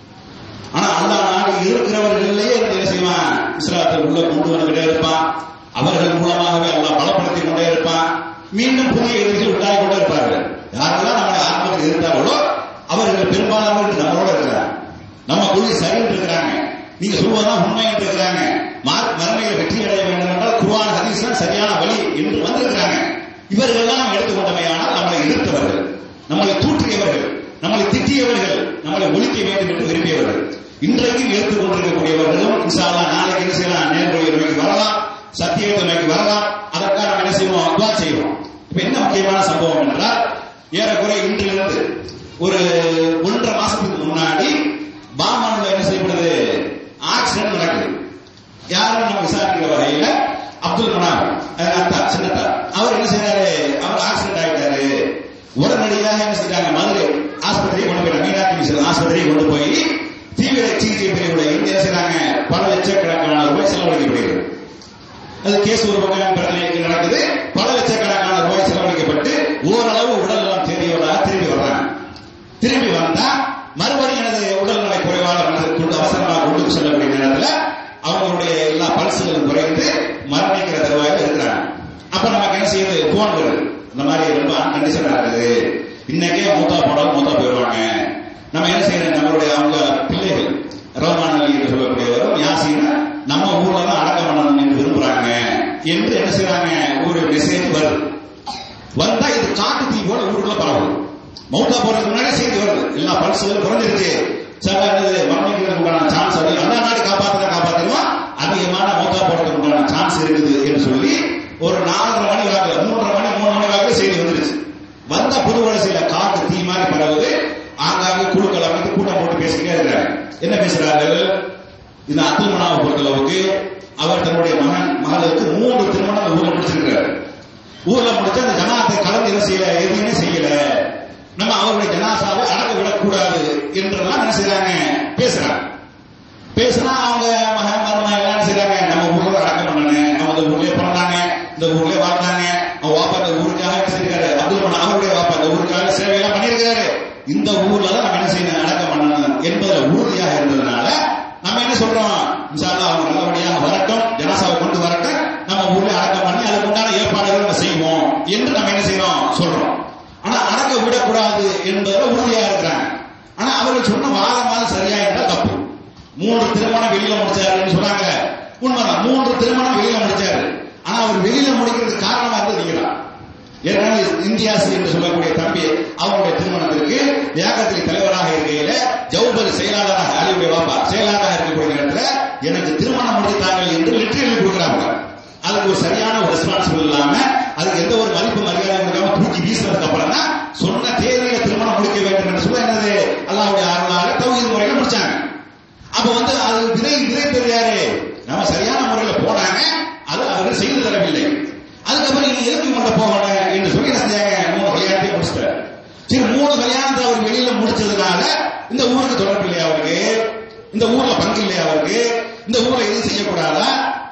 ஆனா அந்த நாடு இருக்கிறவர்களே என்ன செய்வான் இஸ்லாத்தை உள்ள கொண்டு வந்துகிட்டே இருப்பான் அவர்கள் மூலமாகவே எல்லாம் பலப்படுத்திக் கொண்டே இருப்பான் மீண்டும் புதிய எதிரிகள் உண்டாகி கொண்டே இருப்பார்கள் யாரெல்லாம் நம்மளை ஆரம்பத்தில் இருந்தார்களோ அவர்கள் பெரும்பாலானவர்கள் நம்மளோட இருக்கிறாங்க நம்ம கொள்கை சரின்னு இருக்கிறாங்க நீங்க சொல்வதுதான் உண்மை என்று இருக்கிறாங்க மார்க் மறுமையில் வெற்றி அடைய வேண்டும் என்றால் குர்ஆன் ஹதீஸ் தான் சரியான வழி என்று வந்திருக்கிறாங்க இவர்கள்லாம் நாம் எடுத்துக்கொண்டமையானால் நம்மளை எதிர்த்தவர்கள் நம்மளை தூற்றியவர்கள் நம்மளை திட்டியவர்கள் நம்மளை ஒழிக்க வேண்டும் என்று விரும்பியவர்கள் இன்றைக்கும் எடுத்துக் கொண்டிருக்கக்கூடியவர்களும் இன்ஷா அல்லாஹ் நாளைக்கு என்ன செய்யலாம் நேர்வழி நோக்கி வரலாம் சத்தியத்தை நோக்கி வரலாம் அதற்காக நம்ம என்ன செய்வோம் அத்வா செய்வோம் இப்ப என்ன முக்கியமான சம்பவம் என்றால் ஏறக்குறை இன்றிலிருந்து ஒரு ஒன்றரை மாசத்துக்கு முன்னாடி பாமானில் என்ன செய்யப்படுது ஆக்சிடென்ட் நடக்குது யாரும் நம்ம விசாரிக்கிற வகையில அப்துல் கலாம் அஹ் அத்தா சின்னத்தா அவர் என்ன செய்யறாரு அவர் ஆக்சிடென்ட் ஆயிட்டாரு உடனடியாக என்ன செஞ்சாங்க மதுரை ஆஸ்பத்திரியை கொண்டு போய் மீனாட்சி மிஷன் ஆஸ்பத்திரியை கொண்டு போய் தீவிர சிகிச்சை பிரிவுல இருந்து என்ன செய்றாங்க பல லட்சக்கணக்கான ரூபாய் செலவழிக்கப்படுகிறது அது கேஸ் ஒரு பக்கம் பிரச்சனை நடக்குது பல லட்சக்கணக்கான ரூபாய் செலவழிக்கப்பட்டு ஓரளவு உடல் எல்லாம் தெரியவராக திரும்பி வர்றாங்க திரும்பி வந்தா மறுபடியும் எனது உடல்நலை குறைவாக மனதை கொண்டு அவசரமாக கொண்டு செல்லக்கூடிய நேரத்துல அவங்களுடைய எல்லா பல்சுகளும் குறைந்து மரணிக்கிற தருவாயில் இருக்கிறாங்க அப்ப நமக்கு என்ன செய்யுது போன் வருது இந்த மாதிரி ரொம்ப கண்டிஷன் இருக்குது இன்னைக்கே மூத்தா போடாம மூத்தா போயிடுவாங்க நம்ம என்ன செய்யணும் நம்மளுடைய அவங்க பிள்ளைகள் ரஹ்மான் அலி என்று சொல்லக்கூடியவரும் யாசின நம்ம ஊர்ல தான் அடக்கம் பண்ணணும் என்று விரும்புறாங்க என்று என்ன செய்யறாங்க ஒரு மெசேஜ் வருது வந்தா இது காட்டு தீ போல ஊருக்குள்ள பரவுது மௌத்தா போறதுக்கு முன்னாடி செய்தி வருது எல்லா பல்சுகளும் குறைஞ்சிருச்சு சார் என்னது மரணிக்கிறதுக்கு உண்டான சான்ஸ் அதிகம் எல்லா நாடு காப்பாத்துற காப்பாத்திடுவோம் அதிகமான மௌத்தா போறதுக்கு உண்டான சான்ஸ் இருக்குது என்று சொல்லி ஒரு நாலரை மணி வாக்குல மூன்றரை மணி மூணு மணி வாக்குல செய்தி வந்துருச்சு வந்த புது வரிசையில காட்டு தீ மாதிரி பரவுது ஆங்காங்கே குழுக்கள் அமைத்து கூட்டம் போட்டு பேசிக்கிட்டே இருக்கிறாங்க என்ன பேசுறார்கள் இந்த அப்துல் மனாவை பொறுத்தளவுக்கு அவர் தன்னுடைய மகன் மகளுக்கு மூன்று திருமணம் ஊர்ல முடிச்சிருக்கிறார் ஊர்ல முடிச்சு அந்த ஜனாத்தை கலந்து என்ன செய்யல எதுவுமே செய்யல நம்ம அவருடைய ஜனாசாவை அடக்க விடக்கூடாது என்றெல்லாம் என்ன செய்றாங்க பேசுறாங்க பேசினா அவங்க மகன் மருமகன் எல்லாம் என்ன செய்றாங்க நம்ம ஊர்ல அடக்கம் பண்ணணும் நம்ம இந்த ஊர்லயே பிறந்தாங்க இந்த ஊர்லயே வாழ்ந்தாங்க அவங்க வாப்பா இந்த ஊருக்காக என்ன செஞ்சிருக்காரு அப்துல் மனா அவருடைய வாப்பா இந்த ஊருக்காக சேவை எல்லாம் பண்ணியிருக்காரு இந்த ஊர்ல தான் நம்ம என்ன செய்யணும் அடக்கம் பண்ணணும் என்பதுல உறுதியாக இருந்ததுனால நம்ம என்ன சொல்றோம் இன்ஷா அல்லாஹ் அவங்க நல்லபடியாக வரட்டும் ஜனாசாவை கொண்டு வரட்டும் நம்ம ஊர்ல அடக்கம் பண்ணி அதுக்கு உண்டான ஏற்பாடுகள் நம்ம செய்வோம் என்று நம்ம என்ன செய்யறோம் சொல்றோம் ஆனா அடக்க விடக்கூடாது என்பதுல உறுதியா இருக்கிறாங்க ஆனா அவர்கள் சொன்ன வாதமாக சரியா இருந்தா தப்பு மூன்று திருமணம் வெளியில முடிச்சாருன்னு சொன்னாங்க உண்மைதான் மூன்று திருமணம் வெளியில முடிச்சாரு ஆனா அவர் வெளியில முடிக்கிறதுக்கு காரணமா இருந்தது நீங்க தான் ஏற்கனவே இந்தியாசி என்று சொல்லக்கூடிய தம்பி அவங்களுடைய திருமணத்திற்கு வியாகத்தில் தலைவராக இருக்கையில ஜவுபர் செயலாளராக அலிவுடைய பாப்பா செயலாளராக இருக்கக்கூடிய நேரத்துல எனக்கு திருமணம் முடித்தார்கள் என்று லெட்டர் எழுதி கொடுக்குறாங்க அதுக்கு ஒரு சரியான ஒரு ரெஸ்பான்சிபிள் இல்லாம அதுக்கு எந்த ஒரு மதிப்பு மரியாதை கொடுக்காம தூக்கி வீசினதுக்கு அப்புறம் தான் சொன்ன தேதியில திருமணம் முடிக்க வேண்டும் என்று சொல்ல என்னது அல்லாவுடைய அருளாக தௌஹீத் முறையில முடிச்சாங்க அப்ப வந்து அது விதை விதை தெரியாரு நம்ம சரியான முறையில போனாங்க அது அவர்கள் செய்து தரவில்லை அதுக்கப்புறம் நீங்க எதுக்கு கொண்ட போகணும் என்று சொல்லி என்ன செஞ்சாங்க மூணு கல்யாணத்தையும் முடிச்சிட்டாரு சரி மூணு கல்யாணத்தை அவர் வெளியில முடிச்சதுனால இந்த ஊருக்கு தொடர்பு இல்லையா அவருக்கு இந்த ஊர்ல பங்கு இல்லையா அவருக்கு இந்த ஊர்ல எதுவும் செய்யக்கூடாதா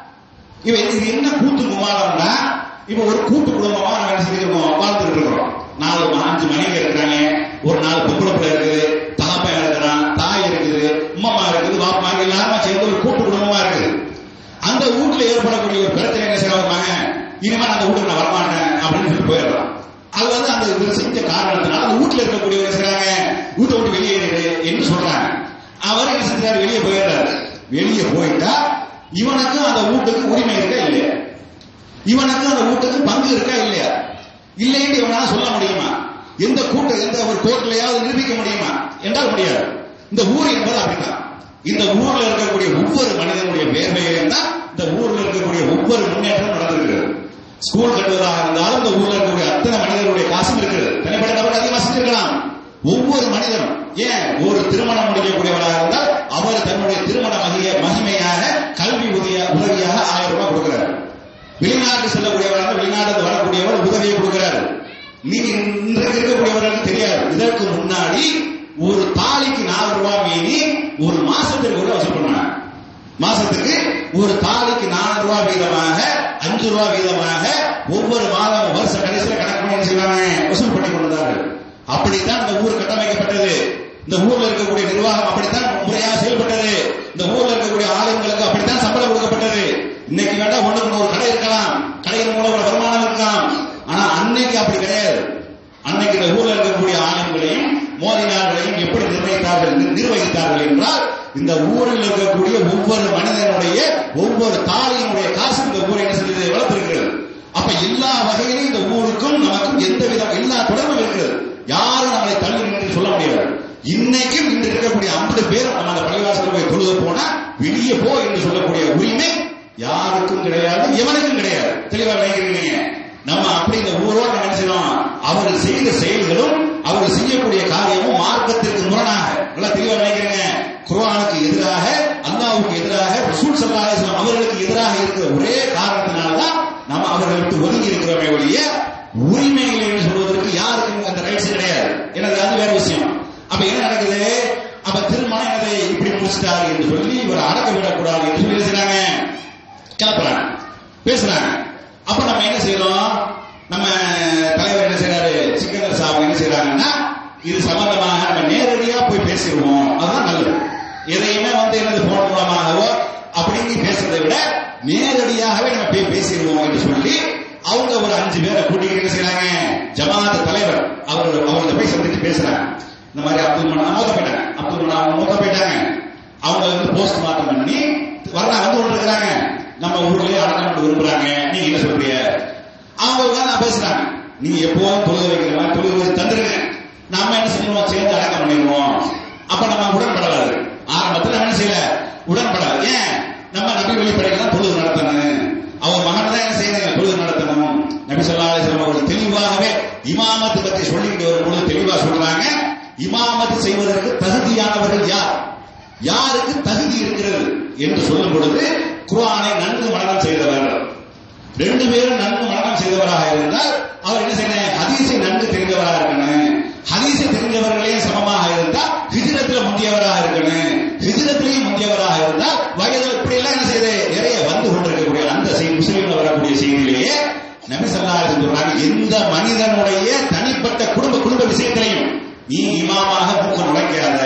இவன் இது என்ன கூட்டு குமாரம்னா இப்ப ஒரு கூட்டு குடும்பமா நம்ம என்ன செஞ்சிருக்கோம் வாழ்ந்துட்டு இருக்கிறோம் நாலு ம- அஞ்சு மனைவி இருக்கிறாங்க ஒரு நாலு பொம்பளை பிள்ளை இருக்குது தகப்பன் இருக்கிறான் தாய் இருக்குது உம்மம்மா இருக்குது பாப்பா எல்லாருமா சேர்ந்து ஒரு கூட்டு குடும்பமா இருக்குது அந்த வீட்டுல ஏற்படக்கூடிய ஒரு பிரச்சனை என்ன செய்வாங்க இனிமே நான் அந்த வீட்டுக்கு நான் வரமாட்டேன் அப்படின்னு சொல்லி போயிடுறான் அது வந்து அந்த இது செஞ்ச காரணத்தினால அந்த வீட்டுல இருக்கக்கூடிய என்ன செய்றாங்க வீட்டை விட்டு வெளியேறிடு என்று சொல்றாங்க அவர் என்ன செஞ்சாரு வெளியே போயிடுறாரு வெளியே போயிட்டா இவனுக்கு அந்த வீட்டுக்கு உரிமை இருக்கா இல்லையா இவனுக்கு அந்த வீட்டுக்கு பங்கு இருக்கா இல்லையா இல்லைன்னு இவனால சொல்ல முடியுமா எந்த கூட்ட எந்த ஒரு கோர்ட்லயாவது நிரூபிக்க முடியுமா என்றால் முடியாது இந்த ஊர் என்பது அப்படித்தான் இந்த ஊர்ல இருக்கக்கூடிய ஒவ்வொரு மனிதனுடைய வேர்வையிலும் தான் இந்த ஊர்ல இருக்கக்கூடிய ஒவ்வொரு முன்னேற்றம் நடந்திருக்கிறது ஸ்கூல் கட்டுவதாக இருந்தாலும் இந்த ஊர்ல இருக்கக்கூடிய அத்தனை மனிதர்களுடைய காசும் இருக்குது தனிப்பட்ட நபர் அதிகமாக செஞ்சிருக்கலாம் ஒவ்வொரு மனிதனும் ஏன் ஒரு திருமணம் முடிக்கக்கூடியவராக இருந்தால் அவர் தன்னுடைய திருமண மகிய மகிமையாக கல்வி உதவிய உதவியாக ஆயிரம் ரூபாய் கொடுக்கிறார் வெளிநாட்டு செல்லக்கூடியவராக வெளிநாட்டுக்கு வரக்கூடியவர் உதவியை கொடுக்கிறார் நீங்க இன்றைக்கு இருக்கக்கூடியவர்களுக்கு தெரியாது இதற்கு முன்னாடி ஒரு தாலிக்கு நாலு ரூபாய் மீறி ஒரு மாசத்துக்கு கூட வசூல் பண்ணாங்க மாசத்துக்கு ஒரு தாலிக்கு நாலு ரூபாய் வீதமாக அஞ்சு ரூபாய் வீதமாக ஒவ்வொரு மாதம் வருஷ கடைசியில் கணக்கு பண்ணி என்ன செய்வாங்க வசூல் பண்ணி கொண்டார்கள் அப்படித்தான் இந்த ஊர் கட்டமைக்கப்பட்டது இந்த ஊர்ல இருக்கக்கூடிய நிர்வாகம் அப்படித்தான் முறையாக செயல்பட்டது இந்த ஊர்ல இருக்கக்கூடிய ஆளுங்களுக்கு அப்படித்தான் சம்பளம் கொடுக்கப்பட்டது இன்னைக்கு வேண்டா ஒண்ணுக்கு நூறு கடை இருக்கலாம் கடையின் மூலம் ஒரு வருமானம் இருக்கலாம் ஆனா அன்னைக்கு அப்படி கிடையாது அன்னைக்கு இந்த ஊர்ல இருக்கக்கூடிய ஆலயங்களையும் மோதினார்களையும் எப்படி நிர்ணயித்தார்கள் நிர்- நிர்வகித்தார்கள் என்றால் இந்த ஊரில் இருக்கக்கூடிய ஒவ்வொரு மனிதனுடைய ஒவ்வொரு தாலியினுடைய காசு இந்த ஊரை என்ன செய்து வளர்த்திருக்கிறது அப்ப எல்லா வகையிலும் இந்த ஊருக்கும் நமக்கும் எந்த விதம் எல்லா தொடர்பும் இருக்கிறது யாரும் நம்மளை தள்ளி நின்று சொல்ல முடியாது இன்னைக்கும் இன்று இருக்கக்கூடிய ஐம்பது பேர் நம்ம அந்த பள்ளிவாசல் போய் தொழுக போனா வெளியே போ என்று சொல்லக்கூடிய உரிமை யாருக்கும் கிடையாது எவனுக்கும் கிடையாது தெளிவா நினைக்கிறீங்க நம்ம அப்படி இந்த ஊரோட நம்ம என்ன செய்யணும் அவர்கள் செய்த செயல்களும் அவர்கள் செய்யக்கூடிய காரியமும் மார்க்கத்திற்கு முரணாக நல்லா தெளிவா நினைக்கிறீங்க குர்ஆனுக்கு எதிராக அல்லாஹ்வுக்கு எதிராக ரசூல் ஸல்லல்லாஹு அலைஹி வஸல்லம் அவர்களுக்கு எதிராக இருக்கிற ஒரே காரணத்தினால தான் நம்ம அவர்களை விட்டு ஒதுங்கி இருக்கிறோமே ஒழிய உரிமைகள் என்று சொல்வதற்கு யாருக்கும் அந்த ரைட்ஸ் கிடையாது எனக்கு அது வேற விஷயம் அப்ப என்ன நடக்குது அப்ப திருமணம் என்னதை இப்படி முடிச்சிட்டாரு என்று சொல்லி இவரை அடக்க விடக்கூடாது என்று சொல்லி என்ன செய்றாங்க கிளப்புறாங்க பேசுறாங்க அப்ப நம்ம என்ன செய்யறோம் நம்ம தலைவர் என்ன செய்யறாரு சிக்கந்தர் சாப் என்ன செய்யறாங்கன்னா இது சம்பந்தமாக நம்ம நேரடியா போய் பேசிடுவோம் அதுதான் நல்லது எதையுமே வந்து என்னது போன் மூலமாகவோ அப்படின்னு பேசுறதை விட நேரடியாகவே நம்ம போய் பேசிடுவோம் என்று சொல்லி அவங்க ஒரு அஞ்சு பேரை கூட்டிக்கிட்டு என்ன செய்யறாங்க ஜமாத் தலைவர் அவர் அவங்களை போய் சந்திச்சு பேசுறாங்க இந்த மாதிரி அப்துல் மனா மோத போயிட்டாங்க அப்துல் மனா அவங்க மோத போயிட்டாங்க அவங்க வந்து போஸ்ட் மார்ட்டம் பண்ணி வர்றாங்க வந்து கொண்டு இருக்கிறாங்க நம்ம ஊர்லயே அடக்கம் பண்ண விரும்புறாங்க நீங்க என்ன சொல்றீங்க அவங்க உட்கார்ந்து நான் பேசுறாங்க நீங்க எப்போதும் தொழுக வைக்கிற மாதிரி தொழுக வச்சு தந்துருங்க நாம என்ன செய்யணும் சேர்ந்து அடக்கம் பண்ணிடுவோம் அப்ப நம்ம உடன்படாது ஆரம்பத்துல நம்ம என்ன செய்யல உடன்படாது ஏன் நம்ம நபி வழிபடைக்கு தான் தொழுது நடத்தணும் அவர் மகன் தான் என்ன செய்யணும் தொழுது நடத்தணும் நபி சொல்லா அலிஸ்லாம் அவர்கள் தெளிவாகவே இமாமத்து பத்தி சொல்லிக்கிட்டு வரும்பொழுது தெளிவா சொல்றாங்க இமாமத்து செய்வதற்கு தகுதியானவர்கள் யார் யாருக்கு தகுதி இருக்கிறது என்று சொல்லும் பொழுது குர்ஆனை நன்கு மனனம் செய்தவர் ரெண்டு பேரும் நன்கு மனனம் செய்தவராக இருந்தால் அவர் என்ன செய்யணும் ஹதீஸை நன்கு தெரிந்தவராக இருக்கணும் ஹதீஸை தெரிந்தவர்களே சமமாக இருந்தால் ஹிஜ்ரத்துல முந்தியவராக இருக்கணும் ஹிஜ்ரத்திலேயும் முந்தியவராக இருந்தால் வயது இப்படி எல்லாம் என்ன செய்யுது நிறைய வந்து கொண்டிருக்கக்கூடிய அந்த செய்தி முஸ்லீம்ல வரக்கூடிய செய்தியிலேயே நபி ஸல்லல்லாஹு அலைஹி வஸல்லம் சொல்றாங்க எந்த மனிதனுடைய தனிப்பட்ட குடும்ப குடும்ப விஷயத்திலையும் நீ இமாமாக மூக்க நுழைக்காத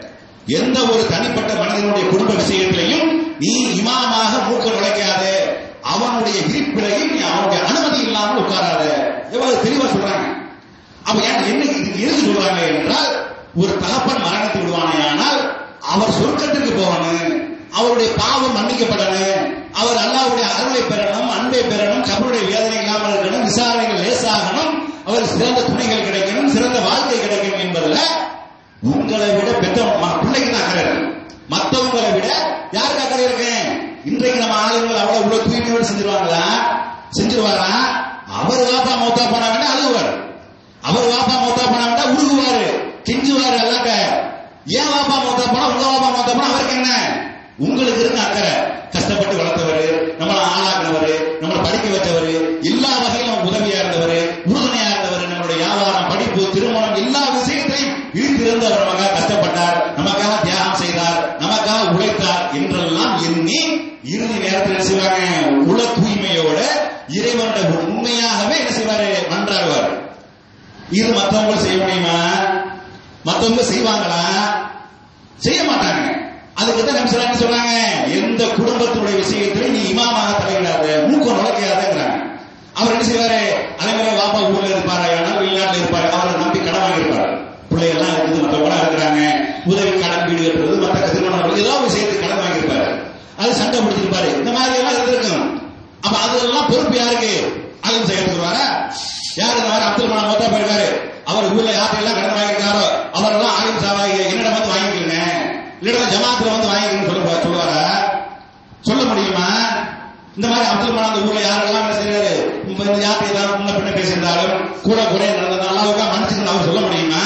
எந்த ஒரு தனிப்பட்ட மனிதனுடைய குடும்ப விஷயத்திலையும் நீ இமாமாக மூக்க நுழைக்காத அவனுடைய விரிப்பிலையும் நீ அவனுடைய அனுமதி இல்லாமல் உட்காராத எவ்வளவு தெளிவா சொல்றாங்க அப்ப ஏன் என்ன இதுக்கு எதுக்கு சொல்றாங்க என்றால் ஒரு தகப்பன் மரணத்தை விடுவானேயானால் அவர் சொர்க்கத்துக்கு போகணும் அவருடைய பாவம் மன்னிக்கப்படணும் அவர் அல்லாவுடைய அருளை பெறணும் அன்பை பெறணும் கபருடைய வேதனை இல்லாமல் இருக்கணும் விசாரணைகள் லேசாகணும் அவருக்கு சிறந்த துணைகள் கிடைக்கணும் சிறந்த வாழ்க்கை கிடைக்கணும் என்பதுல உங்களை விட பெற்ற ம- பிள்ளைக்கு தான் அக்கறை இருக்கு மத்தவங்களை விட யாருக்கு அக்கறை இருக்கு இன்றைக்கு நம்ம ஆளுங்கள் அவ்வளவு இவ்வளவு தூய்மையோடு செஞ்சிருவாங்களா செஞ்சிருவாரா அவர் வாப்பா மௌத்தா போனா வேணா அழுகுவார் அவர் வாப்பா மௌத்தா போனா வேணா உருகுவாரு கெஞ்சுவாரு எல்லாக்க ஏன் வாப்பா மௌத்தா போனா உங்க வாப்பா மௌத்தா போனா அவருக்கு என்ன உங்களுக்கு இருக்க அக்கறை கஷ்டப்பட்டு வளர்த்தவர் நம்மளை ஆளாக்குனவர் நம்மளை படிக்க வச்சவர் எல்லா வகையிலும் உதவியா இருந்தவர் உறுதுணையா இருந்தவர் நம்மளுடைய வியாபாரம் படிப்பு திருமணம் எல்லா விஷயத்தையும் இழுத்திருந்து அவர் நமக்காக கஷ்டப்பட்டார் நமக்காக தியாகம் செய்தார் நமக்காக உழைத்தார் என்றெல்லாம் எண்ணி இறுதி நேரத்தில் என்ன செய்வாங்க உள தூய்மையோட இறைவனோட உண்மையாகவே என்ன செய்வாரு மன்றாடுவார் இது மத்தவங்க செய்ய முடியுமா மத்தவங்க செய்வாங்களா செய்ய மாட்டாங்க அதுக்கு தான் நம்ம என்ன சொல்றாங்க எந்த குடும்பத்துடைய விஷயத்திலும் நீ இமாமாக தலையிடாத மூக்கம் நுழைக்காதங்கிறாங்க அவர் என்ன செய்வாரு அதே மாதிரி வாப்பா ஊர்ல இருப்பாரு ஆனால் வெளிநாட்டுல இருப்பாரு அவரை நம்பி கடன் வாங்கியிருப்பாரு பிள்ளைகள்லாம் இருக்குது மற்றவங்க இருக்கிறாங்க உதவி கடன் வீடு கட்டுறது மற்ற திருமணம் ஏதோ ஒரு விஷயத்துக்கு கடன் வாங்கியிருப்பாரு அது சண்டை பிடிச்சிருப்பாரு இந்த மாதிரி எல்லாம் இருந்திருக்கும் அப்ப அதெல்லாம் பொறுப்பு யாருக்கு ஆளும் செய்யறதுக்கு யாரு இந்த மாதிரி அப்துல் கலாம் மொத்தம் போயிருக்காரு அவர் ஊர்ல யார்கிட்ட கடன் வாங்கியிருக்காரோ அவரெல்லாம் ஆயுள் சாவாய் என்னிடம் வந்து வாங்கிக்கோங்க இல்லைன்னா ஜமாத்துல வந்து வாங்கிக்கணும்னு சொல்ல சொல்லுவாரா சொல்ல முடியுமா இந்த மாதிரி அப்துல் கலாம் அந்த ஊர்ல யாரெல்லாம் என்ன செய்யறாரு இப்ப இந்த யார்கிட்ட ஏதாவது முன்ன பின்ன பேசியிருந்தாலும் கூட குறை நடந்ததாலும் அளவுக்கா மன்னிச்சுக்கணும் அவர் சொல்ல முடியுமா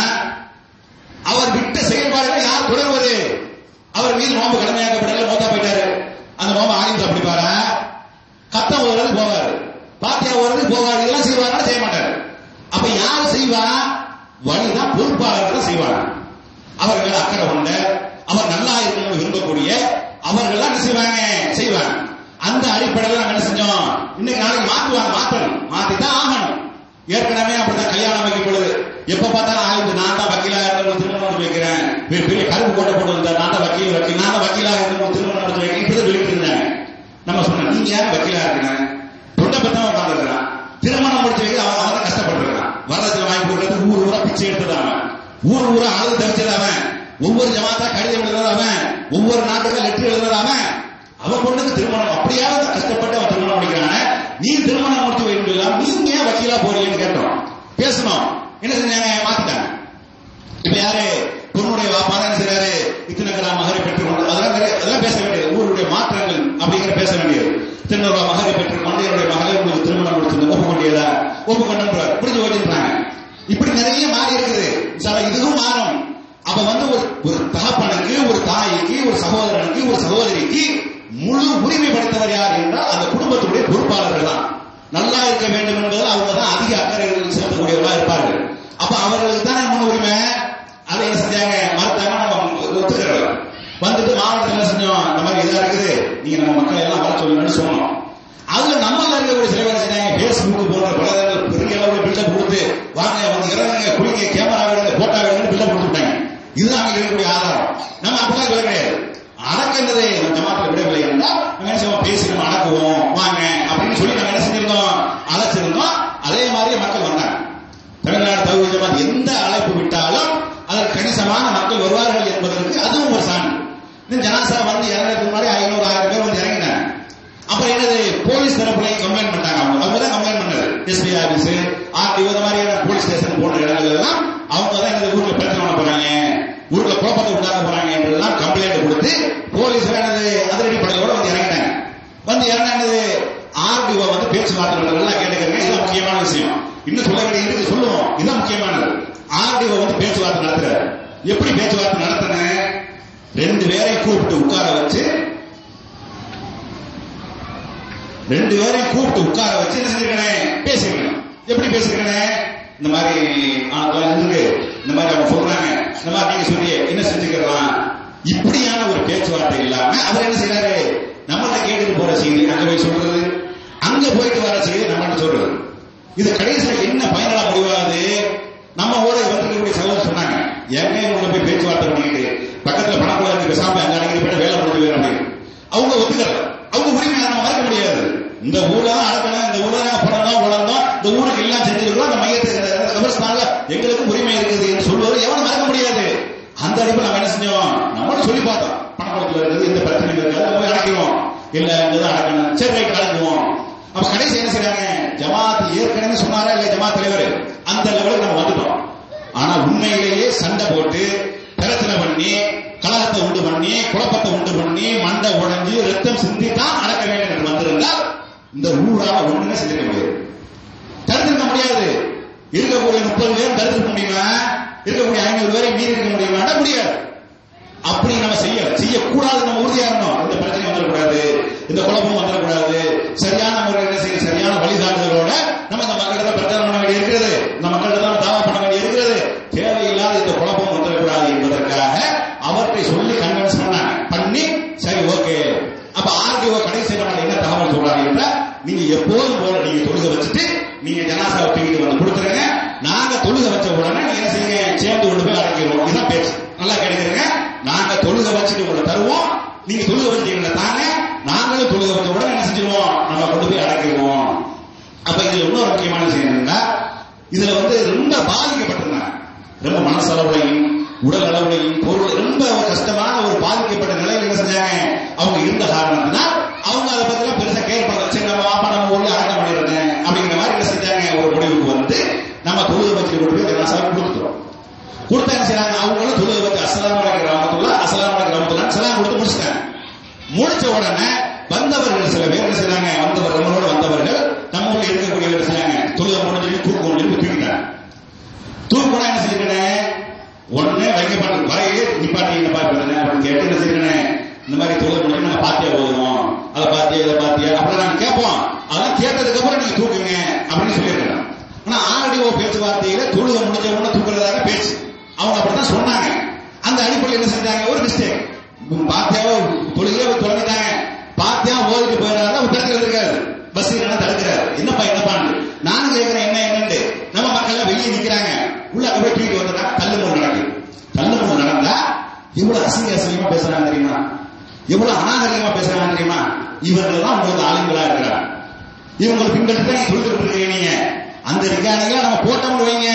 அவர் விட்ட செயல்பாடுகளை யார் தொடர்வது அவர் மீது நோம்பு கடமையாக்கப்படல மோத்தா போயிட்டாரு அந்த நோம்பு ஆயுள் சாப்பிடுவாரா கத்தம் ஓடுறது போவாரு பாத்தியா ஓடுறது போவாரு இதெல்லாம் செய்வாரா செய்ய மாட்டாரு அப்ப யார் செய்வா வழிதான் பொறுப்பாளர்கள் தான் செய்வாங்க அவர்கள் அக்கறை கொண்ட அவர் நல்லா இருக்கணும்னு விரும்பக்கூடிய அவர்கள் என்ன செய்வாங்க செய்வாங்க அந்த அடிப்படையில் நாங்க என்ன செஞ்சோம் இன்னைக்கு நாளைக்கு மாத்துவாங்க மாத்தணும் மாத்திதான் ஆகணும் ஏற்கனவே அப்படிதான் கல்யாணம் வைக்கும் பொழுது எப்ப பார்த்தாலும் ஆயுது நான் தான் வக்கீலா இருந்து திருமணம் நடத்தி வைக்கிறேன் பெரிய பெரிய கருப்பு கோட்டை போட்டு வந்த நான் தான் வக்கீல் வக்கீல் நான் தான் வக்கீலா இருந்து திருமணம் நடத்தி வைக்கிறேன் இப்படி வெளியிட்டு இருந்தாங்க நம்ம சொன்னோம் நீங்க யார் வக்கீலா இருக்கிறேன் தொண்டை பத்தமா உட்காந்துருக்கிறான் திருமணம் முடிச்சு வைக்க அவன் அவன் தான் கஷ்டப்பட்டிருக்கான் வரதட்சணை வாங்கி கொடுக்கறது ஊர் ஊரா பிச்சை எடுத்தது அவன் ஊர் ஊரா அழுது தவிச்சது அவன் ஒவ்வொரு ஜமாத்தா கடிதம் எழுதுறது அவன் ஒவ்வொரு நாட்டுக்கும் லெட்டர் எழுதுறது அவன் அவன் பொண்ணுக்கு திருமணம் அப்படியாவது கஷ்டப்பட்டு அவன் திருமணம் முடிக்கிறான நீ திருமணம் முடிச்சு வைக்கலாம் நீங்க ஏன் வக்கீலா போறீங்கன்னு கேட்டோம் பேசணும் என்ன செஞ்சாங்க மாத்திட்டாங்க இப்ப யாரு பொண்ணுடைய வாப்பா தான் என்ன செய்றாரு இத்தனை கிராம் மகரை பெற்றுக்கொண்டு அதெல்லாம் நிறைய- அதெல்லாம் பேச வேண்டியது ஊருடைய மாற்றங்கள் அப்படிங்கிற பேச வேண்டியது திருநூறுவா மகரை பெற்றுக்கொண்டு என்னுடைய மகளை உங்களுக்கு திருமணம் முடிச்சிருந்து ஒப்புக்கொண்டியதா ஒப்புக்கொண்டார் புரிஞ்சு ஓடின்றாங்க இப்படி நிறைய மாறி இருக்குது சில இதுவும் மாறும் அப்ப வந்து ஒரு ஒரு தகப்பனுக்கு ஒரு தாய்க்கு ஒரு சகோதரனுக்கு ஒரு சகோதரிக்கு முழு உரிமை படைத்தவர் யார் என்றால் அந்த குடும்பத்துடைய பொறுப்பாளர்கள் தான் நல்லா இருக்க வேண்டும் என்பதில் அவங்க தான் அதிக அக்கறைகள் செலுத்தக்கூடியவர்களா இருப்பார்கள் அப்ப அவர்களுக்கு தானே முன் உரிமை அதை என்ன செஞ்சாங்க மறுத்தாங்க நம்ம ஒத்துக்கிறோம் வந்துட்டு மாவட்டத்தில் என்ன செஞ்சோம் இந்த மாதிரி இதா இருக்குது நீங்க நம்ம மக்களை எல்லாம் வர சொல்லுங்கன்னு சொன்னோம் அதுல நம்மள இருக்கக்கூடிய சில பேர் செஞ்சாங்க பேஸ்புக் போன்ற பலதங்கள் பெரிய அளவில் பில்டப் கொடுத்து வாங்க வந்து இறங்குங்க குளிங்க கேமரா வேணுங்க போட்டோ வேணுங்க பில்டப் கொடுத்துட்டாங்க இதுதான் அங்க இருக்கக்கூடிய ஆதாரம் நம்ம அப்படிலாம் சொல்ல கிடையாது அடக்கின்றது நம்ம ஜமாத்துல விடவில்லை என்றால் நம்ம என்ன செய்வோம் பேசி நம்ம அடக்குவோம் வாங்க அப்படின்னு சொல்லி நம்ம என்ன செஞ்சிருந்தோம் அழைச்சிருந்தோம் அதே மாதிரி மக்கள் வந்தாங்க தமிழ்நாடு தகுதி ஜமாத் எந்த அழைப்பு விட்டாலும் அதற்கு கணிசமான மக்கள் வருவார்கள் என்பதற்கு அதுவும் ஒரு சான்று இந்த ஜனாசா வந்து இறங்குறதுக்கு முன்னாடி ஐநூறு ஆயிரம் பேர் வந்து இறங்கினாங்க அப்புறம் என்னது போலீஸ் தரப்புலையும் கம்ப்ளைண்ட் பண்ணாங்க அவங்க அவங்க தான் கம்ப்ளைண்ட் பண்ணது எஸ்பி ஆபீஸ் ஆர்டிஓ இந்த மாதிரியான போலீஸ் ஸ்டேஷன் போன்ற இடங்கள் எல்லாம் அவங்க தான் இந்த ஊர்ல பிரச்சனை பண்ண போறாங்க ஊர்ல குழப்பத்தை உண்டாக்க போறாங்க என்றெல்லாம் கம்ப்ளைண்ட் கொடுத்து போலீஸ் என்னது அதிரடி படையோட வந்து இறங்கிட்டாங்க வந்து இறங்கினது ஆர்டிஓ வந்து பேச்சுவார்த்தை எல்லாம் கேட்டுக்கிறேன் இதுதான் முக்கியமான விஷயம் இன்னும் சொல்ல வேண்டியது இருக்கு சொல்லுவோம் இதுதான் முக்கியமானது ஆர்டிஓ வந்து பேச்சுவார்த்தை நடத்துறாரு எப்படி பேச்சுவார்த்தை நடத்தினேன் ரெண்டு பேரையும் கூப்பிட்டு உட்கார வச்சு ரெண்டு பேரையும் கூப்பிட்டு உட்கார வச்சு என்ன செஞ்சிருக்கேன் பேசிருக்கேன் எப்படி பேசிருக்கேன் இந்த மாதிரி ஆ, அதெல்லாம் இருக்கு இந்த மாதிரி அவங்க சொல்றாங்க இந்த மாதிரி நீங்க சொல்லி என்ன செஞ்சுக்கலாம் இப்படியான ஒரு பேச்சுவார்த்தை இல்லாம அவர் என்ன செய்யறாரு நம்மள்ட்ட கேட்டுட்டு போற செய்தி அங்க போய் சொல்றது அங்க போயிட்டு வர செய்தி நம்மள்ட்ட சொல்றது இது கடைசியில் என்ன பயனடா முடிவாது நம்ம ஊரை வந்திருக்கக்கூடிய சகோதரர் சொன்னாங்க ஏங்க உங்களை போய் பேச்சுவார்த்தை பண்ணிக்கிட்டு பக்கத்துல பணக்குள்ள இருக்கு பேசாம அங்க அடங்கி போய் வேலை முடிஞ்சு போயிடும் அப்படின்னு அவங்க ஒத்துக்கல அவங்க உரிமை நம்ம மறக்க முடியாது இந்த ஊர்ல தான் அடக்கணும் இந்த ஊர்ல தான் பிறந்தோம் வளர்ந்தோம் இந்த ஊருக்கு எல்லாம் செஞ்சிருக்கிறோம் அந்த மையத்துக்கு கபர்ஸ்தான்ல எங்களுக்கு உரிமை இருக்குது என்று சொல்வது எவனும் மறக்க முடியாது அந்த அடிப்பில் நம்ம என்ன செஞ்சோம் நம்மளும் சொல்லி பார்த்தோம் பணக்குளத்துல இருக்குது எந்த பிரச்சனையும் இருக்காது நம்ம போய் அடைக்கிறோம் இல்ல இங்கதான் அடக்கணும் சரி ரைட் அடக்குவோம் அப்ப கடைசி என்ன செய்றாங்க ஜமாத் ஏற்கனவே சொன்னாரா இல்ல ஜமாத் தலைவர் அந்த லெவலுக்கு நம்ம வந்துட்டோம் ஆனா உண்மையிலேயே சண்டை போட்டு பிரச்சனை பண்ணி கலகத்தை உண்டு பண்ணி குழப்பத்தை உண்டு பண்ணி மண்டை உடைஞ்சு ரத்தம் சிந்தி தான் அடக்க வேண்டும் என்று வந்திருந்தால் இந்த ஊரால ஒண்ணுமே செஞ்சிருக்க முடியாது தடுத்திருக்க முடியாது இருக்கக்கூடிய முப்பது பேர் தடுத்திருக்க முடியுமா இருக்கக்கூடிய ஐநூறு பேரை மீறி இருக்க முடியுமா முடியாது அப்படி நம்ம செய்ய செய்யக்கூடாது நம்ம உறுதியா இருந்தோம் இந்த பிரச்சனை வந்துடக்கூடாது இந்த குழப்பம் வந்துடக்கூடாது சரியான முறையில் என்ன செய்ய சரியான வழிகாட்டுதலோட நம்ம இந்த மக்களிடத்தை பிரச்சாரம் பண்ண வேண்டி இருக்கிறது இந்த மக்களிடத்தை நம்ம தாவா பண்ண வேண்டி இருக்கிறது தேவையில்லாத இந்த குழப்பம் வந்துடக்கூடாது என்பதற்காக அவர்களை சொல்லி கன்வின்ஸ் பண்ணாங்க பண்ணி சரி ஓகே அப்ப ஆர்டிஓ கடைசி நம்ம என்ன தகவல் சொல்றாங்க என்றால் நீங்க எப்போதும் போல நீங்க தொழுக வச்சுட்டு நீங்க ஜனாசாவை தூக்கிட்டு வந்து கொடுத்துருங்க நாங்க தொழுக வச்ச உடனே நீங்க என்ன செய்யுங்க சேர்ந்து கொண்டு போய் அடக்கிடுவோம் இதுதான் பேச்சு நல்லா கேட்டுக்கிறங்க நாங்க தொழுக வச்சுட்டு உங்களை தருவோம் நீங்க தொழுக வச்சுட்டீங்களா தாங்க நாங்களும் தொழுக வச்ச உடனே என்ன செஞ்சிருவோம் நம்ம கொண்டு போய் அடக்கிடுவோம் அப்ப இதுல இன்னொரு முக்கியமான விஷயம் என்னன்னா இதுல வந்து ரொம்ப பாதிக்கப்பட்டிருந்தாங்க ரொம்ப மனசளவுலையும் உடல் அளவுலையும் பொருள் ரொம்ப கஷ்டமான ஒரு பாதிக்கப்பட்ட நிலையில் என்ன செஞ்சாங்க அவங்க இருந்த காரணத்தினால் அவங்க அதை பத்தி எல்லாம் பெருசா கேர் பண்ணல சரி நம்ம வாப்பா நம்ம ஊர்ல அடக்கம் பண்ணிடுறேன் அப்படிங்கிற மாதிரி என்ன செஞ்சாங்க ஒரு முடிவுக்கு வந்து நம்ம தொழுகை பற்றி கொண்டு போய் ஜனாசாவை கொடுத்துட்டோம் கொடுத்தா என்ன செய்றாங்க அவங்களும் தொழுகை பற்றி அஸ்லாம் கிராமத்துல அஸ்லாம் கிராமத்துல சலாம் கொடுத்து முடிச்சிட்டாங்க முடிச்ச உடனே வந்தவர்கள் சில பேர் என்ன செய்றாங்க வந்தவர் நம்மளோட வந்தவர்கள் நம்ம ஊர்ல இருக்கக்கூடியவர் செய்றாங்க தொழுகை முடிஞ்சு தூக்கு கொண்டு தூக்கிட்டாங்க தூக்குனா என்ன செய்யணும் ஒண்ணு வைக்கப்பட்ட வரையே நிப்பாட்டி நிப்பாட்டி அப்படின்னு கேட்டு என்ன செய்யணும் இந்த மாதிரி தொழில் பண்ணி நாங்க பாத்தியா போதும் அதை பாத்தியா இதை பாத்தியா அப்புறம் நாங்க கேட்போம் அதெல்லாம் கேட்டதுக்கு அப்புறம் நீங்க தூக்குங்க அப்படின்னு சொல்லியிருக்கோம் ஆனா ஆர்டிஓ பேச்சுவார்த்தையில தொழுகை முடிஞ்ச உடனே தூக்குறதாக பேச்சு அவங்க அப்படித்தான் சொன்னாங்க அந்த அடிப்படையில் என்ன செஞ்சாங்க ஒரு மிஸ்டேக் பாத்தியாவோ தொழுகையை தொடங்கிட்டாங்க பாத்தியா ஓதிட்டு போயிடாத பிரச்சனை இருக்காது பஸ் என்ன தடுக்கிறாரு என்னப்பா என்னப்பான்னு நானும் கேட்கிறேன் என்ன என்னன்னு நம்ம மக்கள் எல்லாம் வெளியே நிக்கிறாங்க உள்ள அங்க போய் தூக்கிட்டு வந்தா தள்ளு முறை நடக்குது தள்ளு முறை நடந்தா எவ்வளவு அசிங்க அசிங்கமா பேசுறாங்க தெரியுமா எவ்வளவு அநாகரிகமா பேசுறாங்க தெரியுமா இவர்கள் தான் உங்களுக்கு ஆளுங்களா இருக்கிறாங்க இவங்களை பின்பற்றி தான் நீங்க சொல்லிட்டு இருக்கீங்க நீங்க அந்த ரிகார்டிங்க நம்ம போட்டோம்னு வைங்க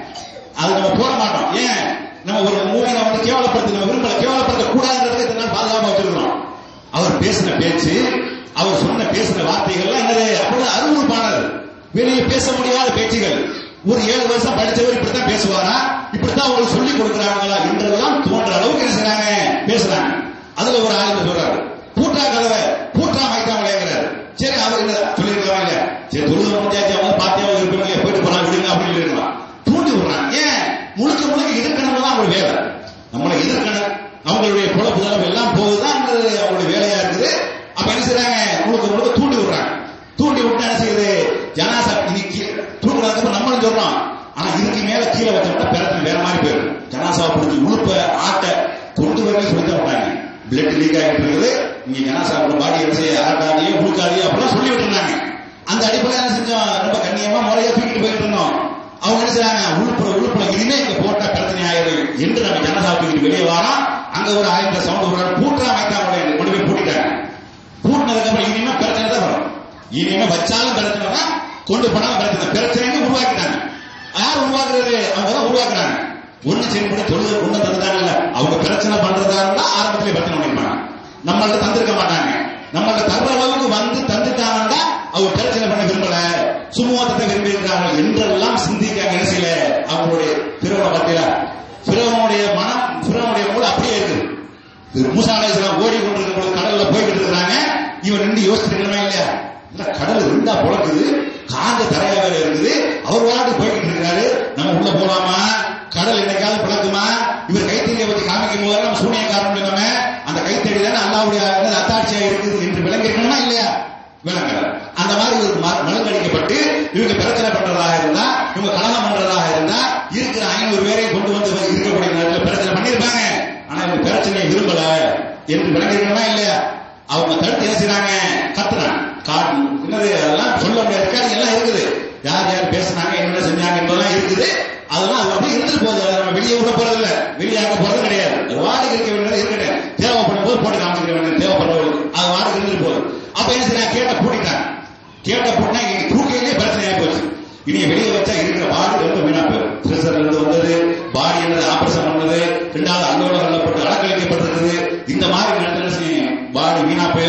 அது நம்ம போட மாட்டோம் ஏன் நம்ம ஒரு மூவில வந்து கேவலப்படுத்தி நம்ம விரும்பல கேவலப்படுத்த கூடாதுன்றதுக்கு இத்தனை நாள் பாதுகாப்பா வச்சிருக்கிறோம் அவர் பேசின பேச்சு அவர் சொன்ன பேசின வார்த்தைகள்லாம் என்னது அப்படி அருவருப்பானது வெளியே பேச முடியாத பேச்சுகள் ஒரு ஏழு வருஷம் படிச்சவர் இப்படித்தான் பேசுவாரா இப்படித்தான் உங்களுக்கு சொல்லி கொடுக்குறாங்களா என்றெல்லாம் தோன்ற அளவுக்கு என்ன செய்றாங்க பேசுறாங்க அதுல ஒரு ஆளுங்க சொல்றாரு பூட்டா கதவை பூட்டா மைத்தாமலேங்கிறாரு சரி அவர் என்ன சொல்லியிருக்கலாம் இல்ல சரி தொழுது முடிஞ்சாச்சு அவங்க பாத்தியாவது இருப்பாங்க போயிட்டு போலாம் விடுங்க அப்படின்னு இருக்கலாம் தூண்டி விடுறாங்க ஏன் முழுக்க முழுக்க எதிர்க்கணும் தான் அவங்க வேலை நம்மளை எதிர்க்கணும் அவங்களுடைய பொழப்பு செலவு எல்லாம் போகுதான் அவங்களுடைய வேலையா இருக்குது அப்ப என்ன செய்றாங்க முழுக்க முழுக்க தூண்டி விடுறாங்க தூண்டி விட்டு என்ன செய்யுது ஜனாசா இன்னைக்கு தூக்குறதுக்கு அப்புறம் நம்மளும் சொல்றோம் ஆனா இதுக்கு மேல கீழே வச்சோம்னா பிரச்சனை வேற மாதிரி போயிடும் ஜனாசாவை பிடிச்சி உழுப்ப ஆட்ட கொண்டு வரவே சொல்லி தான் விட்டாங்க பிளட் லீக் ஆகிட்டு இருக்குது நீங்க ஜனாசா பாடி என்ன செய்ய ஆட்டாதையோ உழுக்காதையோ அப்படிலாம் சொல்லி விட்டுருந்தாங்க அந்த அடிப்படையில் என்ன செஞ்சோம் ரொம்ப கண்ணியமா முறையா தூக்கிட்டு போயிட்டு இருந்தோம் அவங்க என்ன செய்றாங்க உழுப்புற உழுப்புற இனிமே இங்க போட்டா பிரச்சனை ஆயிடும் என்று நம்ம ஜனதா தூக்கிட்டு வெளியே வரோம் அங்க ஒரு ஆயிரம் சவுண்ட் ஒரு பூட்டா வைத்தாங்க கொண்டு போய் பூட்டிட்டாங்க பூட்டினதுக்கு அப்புறம் இனிமே பிரச்சனை தான் வரும் இனிமே வச்சாலும் பிரச்சனை தான் கொண்டு போனாலும் பிரச்சனை பிரச்சனைன்னு உருவாக்கிட்டாங்க யார் உருவாக்குறது அவங்க தான் உருவாக்குறாங்க ஒண்ணு சரி பண்ணி தொழில் கொண்டு தந்துட்டாங்கல்ல அவங்க பிரச்சனை பண்றதா இருந்தா ஆரம்பத்திலே பிரச்சனை பண்ணிருப்பாங்க நம்மள்ட்ட தந்திருக்க மாட்டாங்க நம்மள்ட்ட தர்ற அளவுக்கு வந்து தந்துட்டாங்கன்னா அவங்க பிரச்சனை பண்ண விரும்பல சுமூகத்தை விரும்பி இருக்கிறார்கள் என்றெல்லாம் சிந்திக்காங்க என்ன செய்யல அவங்களுடைய பிறவனை பத்தியா பிறவனுடைய மனம் பிறவனுடைய மூளை அப்படியே இருக்குது மூசா அலைஹிஸ்ஸலாம் ஓடி கொண்டிருக்கும் பொழுது கடல்ல போய்கிட்டு இருக்காங்க இவன் நின்று யோசிச்சுட்டு இருக்கா இல்லையா இல்ல கடல் இருந்தா புழக்குது காந்த தரையா வேற இருக்குது அவர் வாட்டு போய்கிட்டு இருக்காரு நம்ம உள்ள போலாமா கடல் என்னைக்காவது பிளக்குமா இவர் கைத்தடியை வச்சு காமிக்கும் போது நம்ம சூனியக்காரன் நம்ம அந்த கைத்தடி தானே அல்லாவுடைய அத்தாட்சியா இருக்குது என்று விளங்கிருக்கணுமா இல்லையா விளங்கல அந்த மாதிரி ஒரு மலங்கடிக்கப்பட்டு இவங்க பிரச்சனை பண்றதாக இருந்தா இவங்க கலகம் பண்றதாக இருந்தா இருக்கிற ஐநூறு பேரை கொண்டு வந்து இருக்கக்கூடிய நேரத்தில் பிரச்சனை பண்ணிருப்பாங்க ஆனா இவங்க பிரச்சனையை விரும்பல என்று விளங்கிருக்கணுமா இல்லையா அவங்க தடுத்து என்ன செய்றாங்க கத்துறாங்க காட்டு என்னது அதெல்லாம் சொல்ல முடியாது ரெக்கார்டிங் எல்லாம் இருக்குது யார் யார் பேசுனாங்க என்ன செஞ்சாங்க என்பதெல்லாம் இருக்குது அதெல்லாம் அது அப்படியே இருந்துட்டு போகுது அதை நம்ம வெளியே விட போறது இல்ல வெளியாக்க போறது கிடையாது அது வாடகை இருக்க வேண்டியது இருக்கட்டும் தேவைப்படும் போது போட்டு காமிச்சிக்க வேண்டியது தேவைப்படுறவங்களுக்கு அது வாடகை இருந்துட்டு போகுது அப்ப என்ன செய்யறாங்க கேட்ட பூட்டிட்டாங்க கேட்ட பூட்டினா இங்க தூக்கையிலே பிரச்சனை ஆகி போச்சு இனி வெளியே வச்சா இருக்கிற பாடி ரொம்ப வீணா போயிடும் பிரஷர் இருந்து வந்தது பாடி என்னது ஆபரேஷன் பண்ணது ரெண்டாவது அங்கோட போட்டு அடக்கழிக்கப்பட்டிருக்குது இந்த மாதிரி நேரத்தில் பாடி வீணா போயிடும்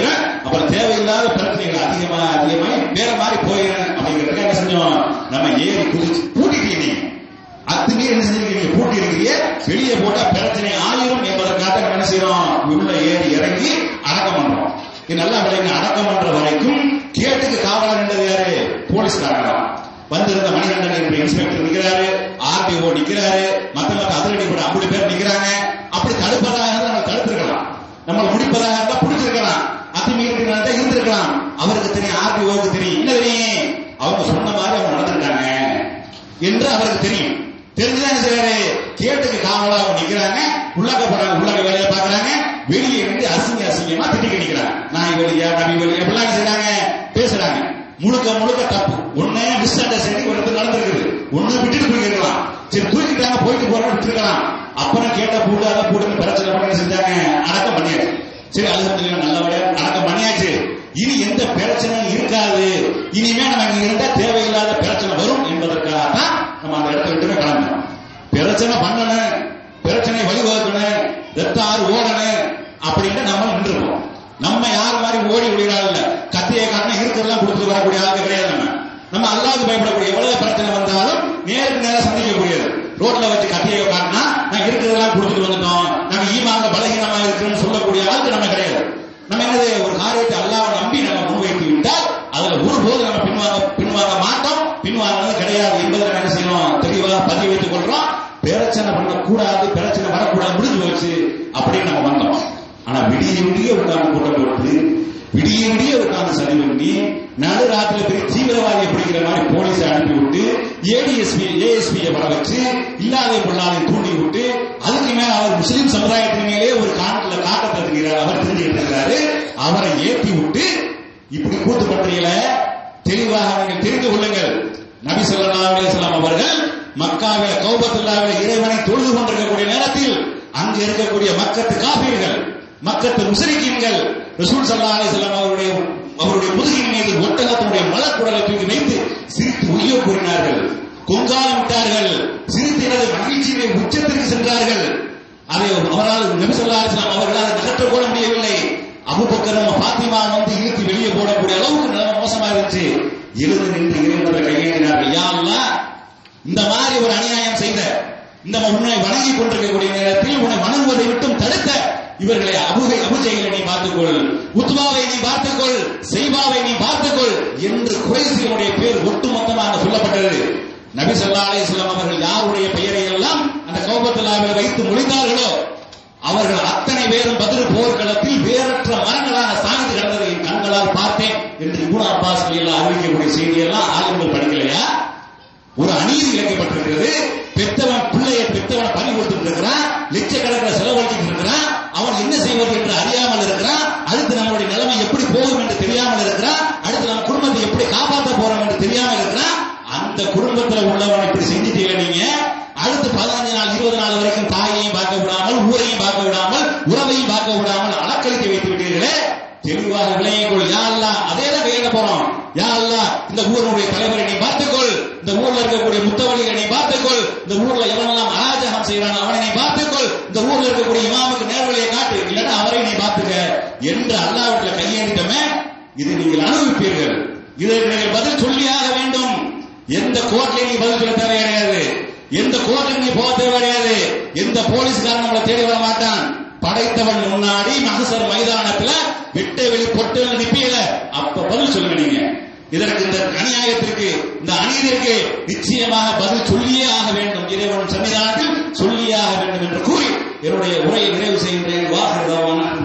அப்புறம் தேவையில்லாத பிரச்சனைகள் அதிகமா அதிகமாகி வேற மாதிரி போயிடும் அப்படிங்கிறதுக்கு என்ன செஞ்சோம் நம்ம ஏறி குதிச்சு பூட்டிட்டீங்க நீங்க அத்துமே என்ன செஞ்சிருக்கீங்க பூட்டி இருக்கிறீங்க வெளியே போட்டா பிரச்சனை ஆயிரும் என்பதற்காக நம்ம என்ன செய்யறோம் உள்ள ஏறி இறங்கி அடக்கம் பண்றோம் இது நல்லா விளைங்க அடக்கம் பண்ற வரைக்கும் கேட்டுக்கு காவலர் என்றது யாரு போலீஸ்காரங்க வந்திருந்த மணிகண்டன் என்ற இன்ஸ்பெக்டர் நிக்கிறாரு ஆர்டிஓ நிக்கிறாரு மத்த மத்த அதிரடி கூட அப்படி பேர் நிக்கிறாங்க அப்படி தடுப்பதாக இருந்தா நம்ம தடுத்திருக்கலாம் நம்ம முடிப்பதாக இருந்தா பிடிச்சிருக்கலாம் அத்துமீறி இருந்திருக்கலாம் அவருக்கு தெரியும் ஆர்டிஓக்கு தெரியும் என்ன தெரியும் அவங்க சொன்ன மாதிரி அவங்க நடந்திருக்காங்க என்று அவருக்கு தெரியும் தெரிஞ்சுதான் செய்யறாரு கேட்டுக்கு காவலா அவங்க நிக்கிறாங்க உள்ளாக்க போறாங்க உள்ளாக்க வேலையை பாக்குறாங்க வெளியே இருந்து அசிங்க அசிங்கமா திட்டி நிக்கிறாங்க நாய் வெளியா நபி வெளியா அப்படிலாம் செய்றாங்க பேசுறாங்க முழுக்க முழுக்க தப்பு ஒண்ணு மிஸ் அண்டர்ஸ்டாண்டிங் ஒரு இடத்துல நடந்திருக்குது ஒண்ணு விட்டுட்டு போயிருக்கலாம் சரி தூக்கிட்டாங்க போயிட்டு போறோம் விட்டுருக்கலாம் அப்புறம் கேட்ட பூட்டு அதை பூட்டுன்னு பிரச்சனை பண்ணி என்ன செஞ்சாங்க அடக்கம் பண்ணியாச்சு சரி அலுவலகத்துல நல்லபடியா அடக்கம் பண்ணியாச்சு இனி எந்த பிரச்சனையும் இருக்காது இனிமே நம்ம இங்க இருந்தா தேவையில்லாத பிரச்சனை வரும் என்பதற்காக தான் நம்ம அந்த இடத்த விட்டு கிளம்பணும் பிரச்சனை பண்ணணும் பிரச்சனை வழிவகுக்கணும் ரத்த ஆறு ஓடணும் அப்படின்னு நம்ம நின்றுருக்கோம் நம்ம யார் மாதிரி ஓடி விடுகிறாள் இல்ல கத்தியை காரணம் இருக்கிறதெல்லாம் கொடுத்து வரக்கூடிய ஆளுங்க கிடையாது நம்ம நம்ம அல்லாது பயப்படக்கூடிய எவ்வளவு பிரச்சனை வந்தாலும் நேருக்கு நேரம் சந்திக்கக்கூடியது ரோட்ல வச்சு கத்தியை காட்டினா நான் இருக்கிறதெல்லாம் கொடுத்துட்டு வந்துட்டோம் நம்ம ஈமாங்க பலகீனமா இருக்குன்னு சொல்லக்கூடிய ஆளுக்கு நம்ம கிடையாது நம்ம என்னது ஒரு காரியத்தை அல்லாஹ் நம்பி நம்ம முன்வைத்து விட்டால் அதுல ஒருபோது நம்ம பின்வாங்க பின்வாங்க மாட்டோம் பின்வாங்கினது கிடையாது என்பதை நம்ம என்ன செய்யணும் தெளிவாக பதிவு வைத்துக் கொள்றோம் பிரச்சனை பண்ணக்கூடாது பிரச்சனை வரக்கூடாது முடிஞ்சு போச்சு அப்படின்னு நம்ம வந்தோம் ஆனா விடிய விடிய உட்கார்ந்து கூட்டம் போட்டு விடிய விடிய உட்கார்ந்து சரி பண்ணி நடுராத்திரி போய் தீவிரவாதியை பிடிக்கிற மாதிரி போலீஸை அனுப்பி விட்டு ஏடிஎஸ்பி ஏஎஸ்பியை வர வச்சு இல்லாத பொருளாதை தூண்டி விட்டு அதுக்கு மேல அவர் முஸ்லிம் சமுதாயத்தின் மேலே ஒரு காட்டுல காட்டத்தை தெரிகிறார் அவர் தெரிஞ்சுட்டு இருக்கிறாரு அவரை ஏற்றி விட்டு இப்படி கூத்து பண்றீங்கள தெளிவாக நீங்கள் தெரிந்து கொள்ளுங்கள் நபி ஸல்லல்லாஹு அலைஹி வஸல்லம் அவர்கள் மக்காவில கௌபத்துல்லாவில இறைவனை தொழுது கொண்டிருக்கக்கூடிய நேரத்தில் அங்கு இருக்கக்கூடிய மக்கத்து காபீர்கள் மக்கத்து முஸ்லிக்கீன்கள் ரசூல் ஸல்லல்லாஹு அலைஹி வஸல்லம் அவருடைய அவருடைய முதுகின் மீது ஒட்டகத்தினுடைய மலக்குடலை தூக்கி வைத்து சிரித்து உய்ய கூறினார்கள் கொங்காலம் விட்டார்கள் சிரித்தினது மகிழ்ச்சியை உச்சத்திற்கு சென்றார்கள் அதை அவரால் நபி ஸல்லல்லாஹு அலைஹி வஸல்லம் அவர்களால் நகர்த்த கூட முடியவில்லை அபுபக்கரும் பாத்திமா வந்து இழுத்து வெளியே போடக்கூடிய அளவுக்கு நிலைமை மோசமா இருந்துச்சு எழுந்து நின்று இறைவனை கையேறினார்கள் யா அல்லாஹ் இந்த மாதிரி ஒரு அநியாயம் செய்த இந்த உன்னை வணங்கி கொண்டிருக்கக்கூடிய நேரத்தில் உன்னை வணங்குவதை விட்டும் தடுத்த இவர்களை அபுகை அபுஜைகளை நீ பார்த்துக்கொள் உத்மாவை நீ பார்த்துக்கொள் செய்வாவை நீ பார்த்துக்கொள் என்று குறைசிகளுடைய பேர் ஒட்டுமொத்தமாக சொல்லப்பட்டது நபி ஸல்லல்லாஹு அலைஹி வஸல்லம் அவர்கள் யாருடைய பெயரை எல்லாம் அந்த கௌபத்துல்லாவில் வைத்து மொழிந்தார்களோ அவர்கள் அத்தனை பேரும் பதில் போர்க்களத்தில் வேறற்ற மரங்களாக சாய்ந்து கிடந்ததை என் கண்களால் பார்த்தேன் என்று இபுன் அப்பாஸ் எல்லாம் அறிவிக்கக்கூடிய செய்தியெல்லாம் ஆளுங்கள் படிக்கலையா ஒரு அநீதி இழைக்கப்பட்டிருக்கிறது பெத்தவன் பிள்ளையை பெத்தவனை பறி கொடுத்துட்டு இருக்கிறான் லட்சக்கணக்கில் செலவழிச்சிட்டு இருக்கிறான் அவன் என்ன செய்வது என்று அறியாமல் இருக்கிறான் அடுத்து நம்மளுடைய நிலைமை எப்படி போகும் என்று தெரியாமல் இருக்கிறான் அடுத்து நம்ம குடும்பத்தை எப்படி காப்பாற்ற போறோம் என்று தெரியாமல் இருக்கிறான் அந்த குடும்பத்துல உள்ளவன் இப்படி செஞ்சுட்டீங்க நீங்க அடுத்து பதினஞ்சு நாள் இருபது நாள் வரைக்கும் தாயையும் பார்க்க விடாமல் ஊரையும் பார்க்க விடாமல் உறவையும் பார்க்க விடாமல் அலக்களித்து வைத்து விட்டீர்களே தெளிவாக விளையங்கொள் யா அல்லாஹ் அதே தான் கையில போறோம் யா அல்லாஹ் இந்த ஊருடைய தலைவரை நீ பார்த்துக்கொள் இந்த ஊர்ல இருக்கக்கூடிய முத்தவழிகளை நீ பார்த்துக்கொள் இந்த ஊர்ல எவனெல்லாம் அராஜகம் செய்யறான் அவனை நீ பார்த்துக்கொள் இந்த ஊர்ல இருக்கக்கூடிய இமாமுக்கு நேர்வழியை காட்டு இல்லைன்னா அவரை நீ பார்த்துக்க என்று அல்லாஹ்விடல கையேறிட்டமே இது நீங்கள் அனுபவிப்பீர்கள் இதற்கு நீங்கள் பதில் சொல்லியாக வேண்டும் எந்த கோர்ட்லயும் நீ பதில் சொல்ல தேவை கிடையாது எந்த கோர்ட்டுக்கு நீ போக தேவை கிடையாது எந்த போலீஸ்காரன் நம்மளை தேடி வர மாட்டான் படைத்தவன் முன்னாடி மகசர் மைதானத்துல வெட்ட வெளி பொட்டு நிப்பியல அப்ப பதில் சொல்லுங்க நீங்க இதற்கு இந்த அநியாயத்திற்கு இந்த அநீதிற்கு நிச்சயமாக பதில் சொல்லியே ஆக வேண்டும் இறைவன் சன்னிதானத்தில் சொல்லியே ஆக வேண்டும் என்று கூறி என்னுடைய உரையை நிறைவு செய்கின்றேன் வாகனமான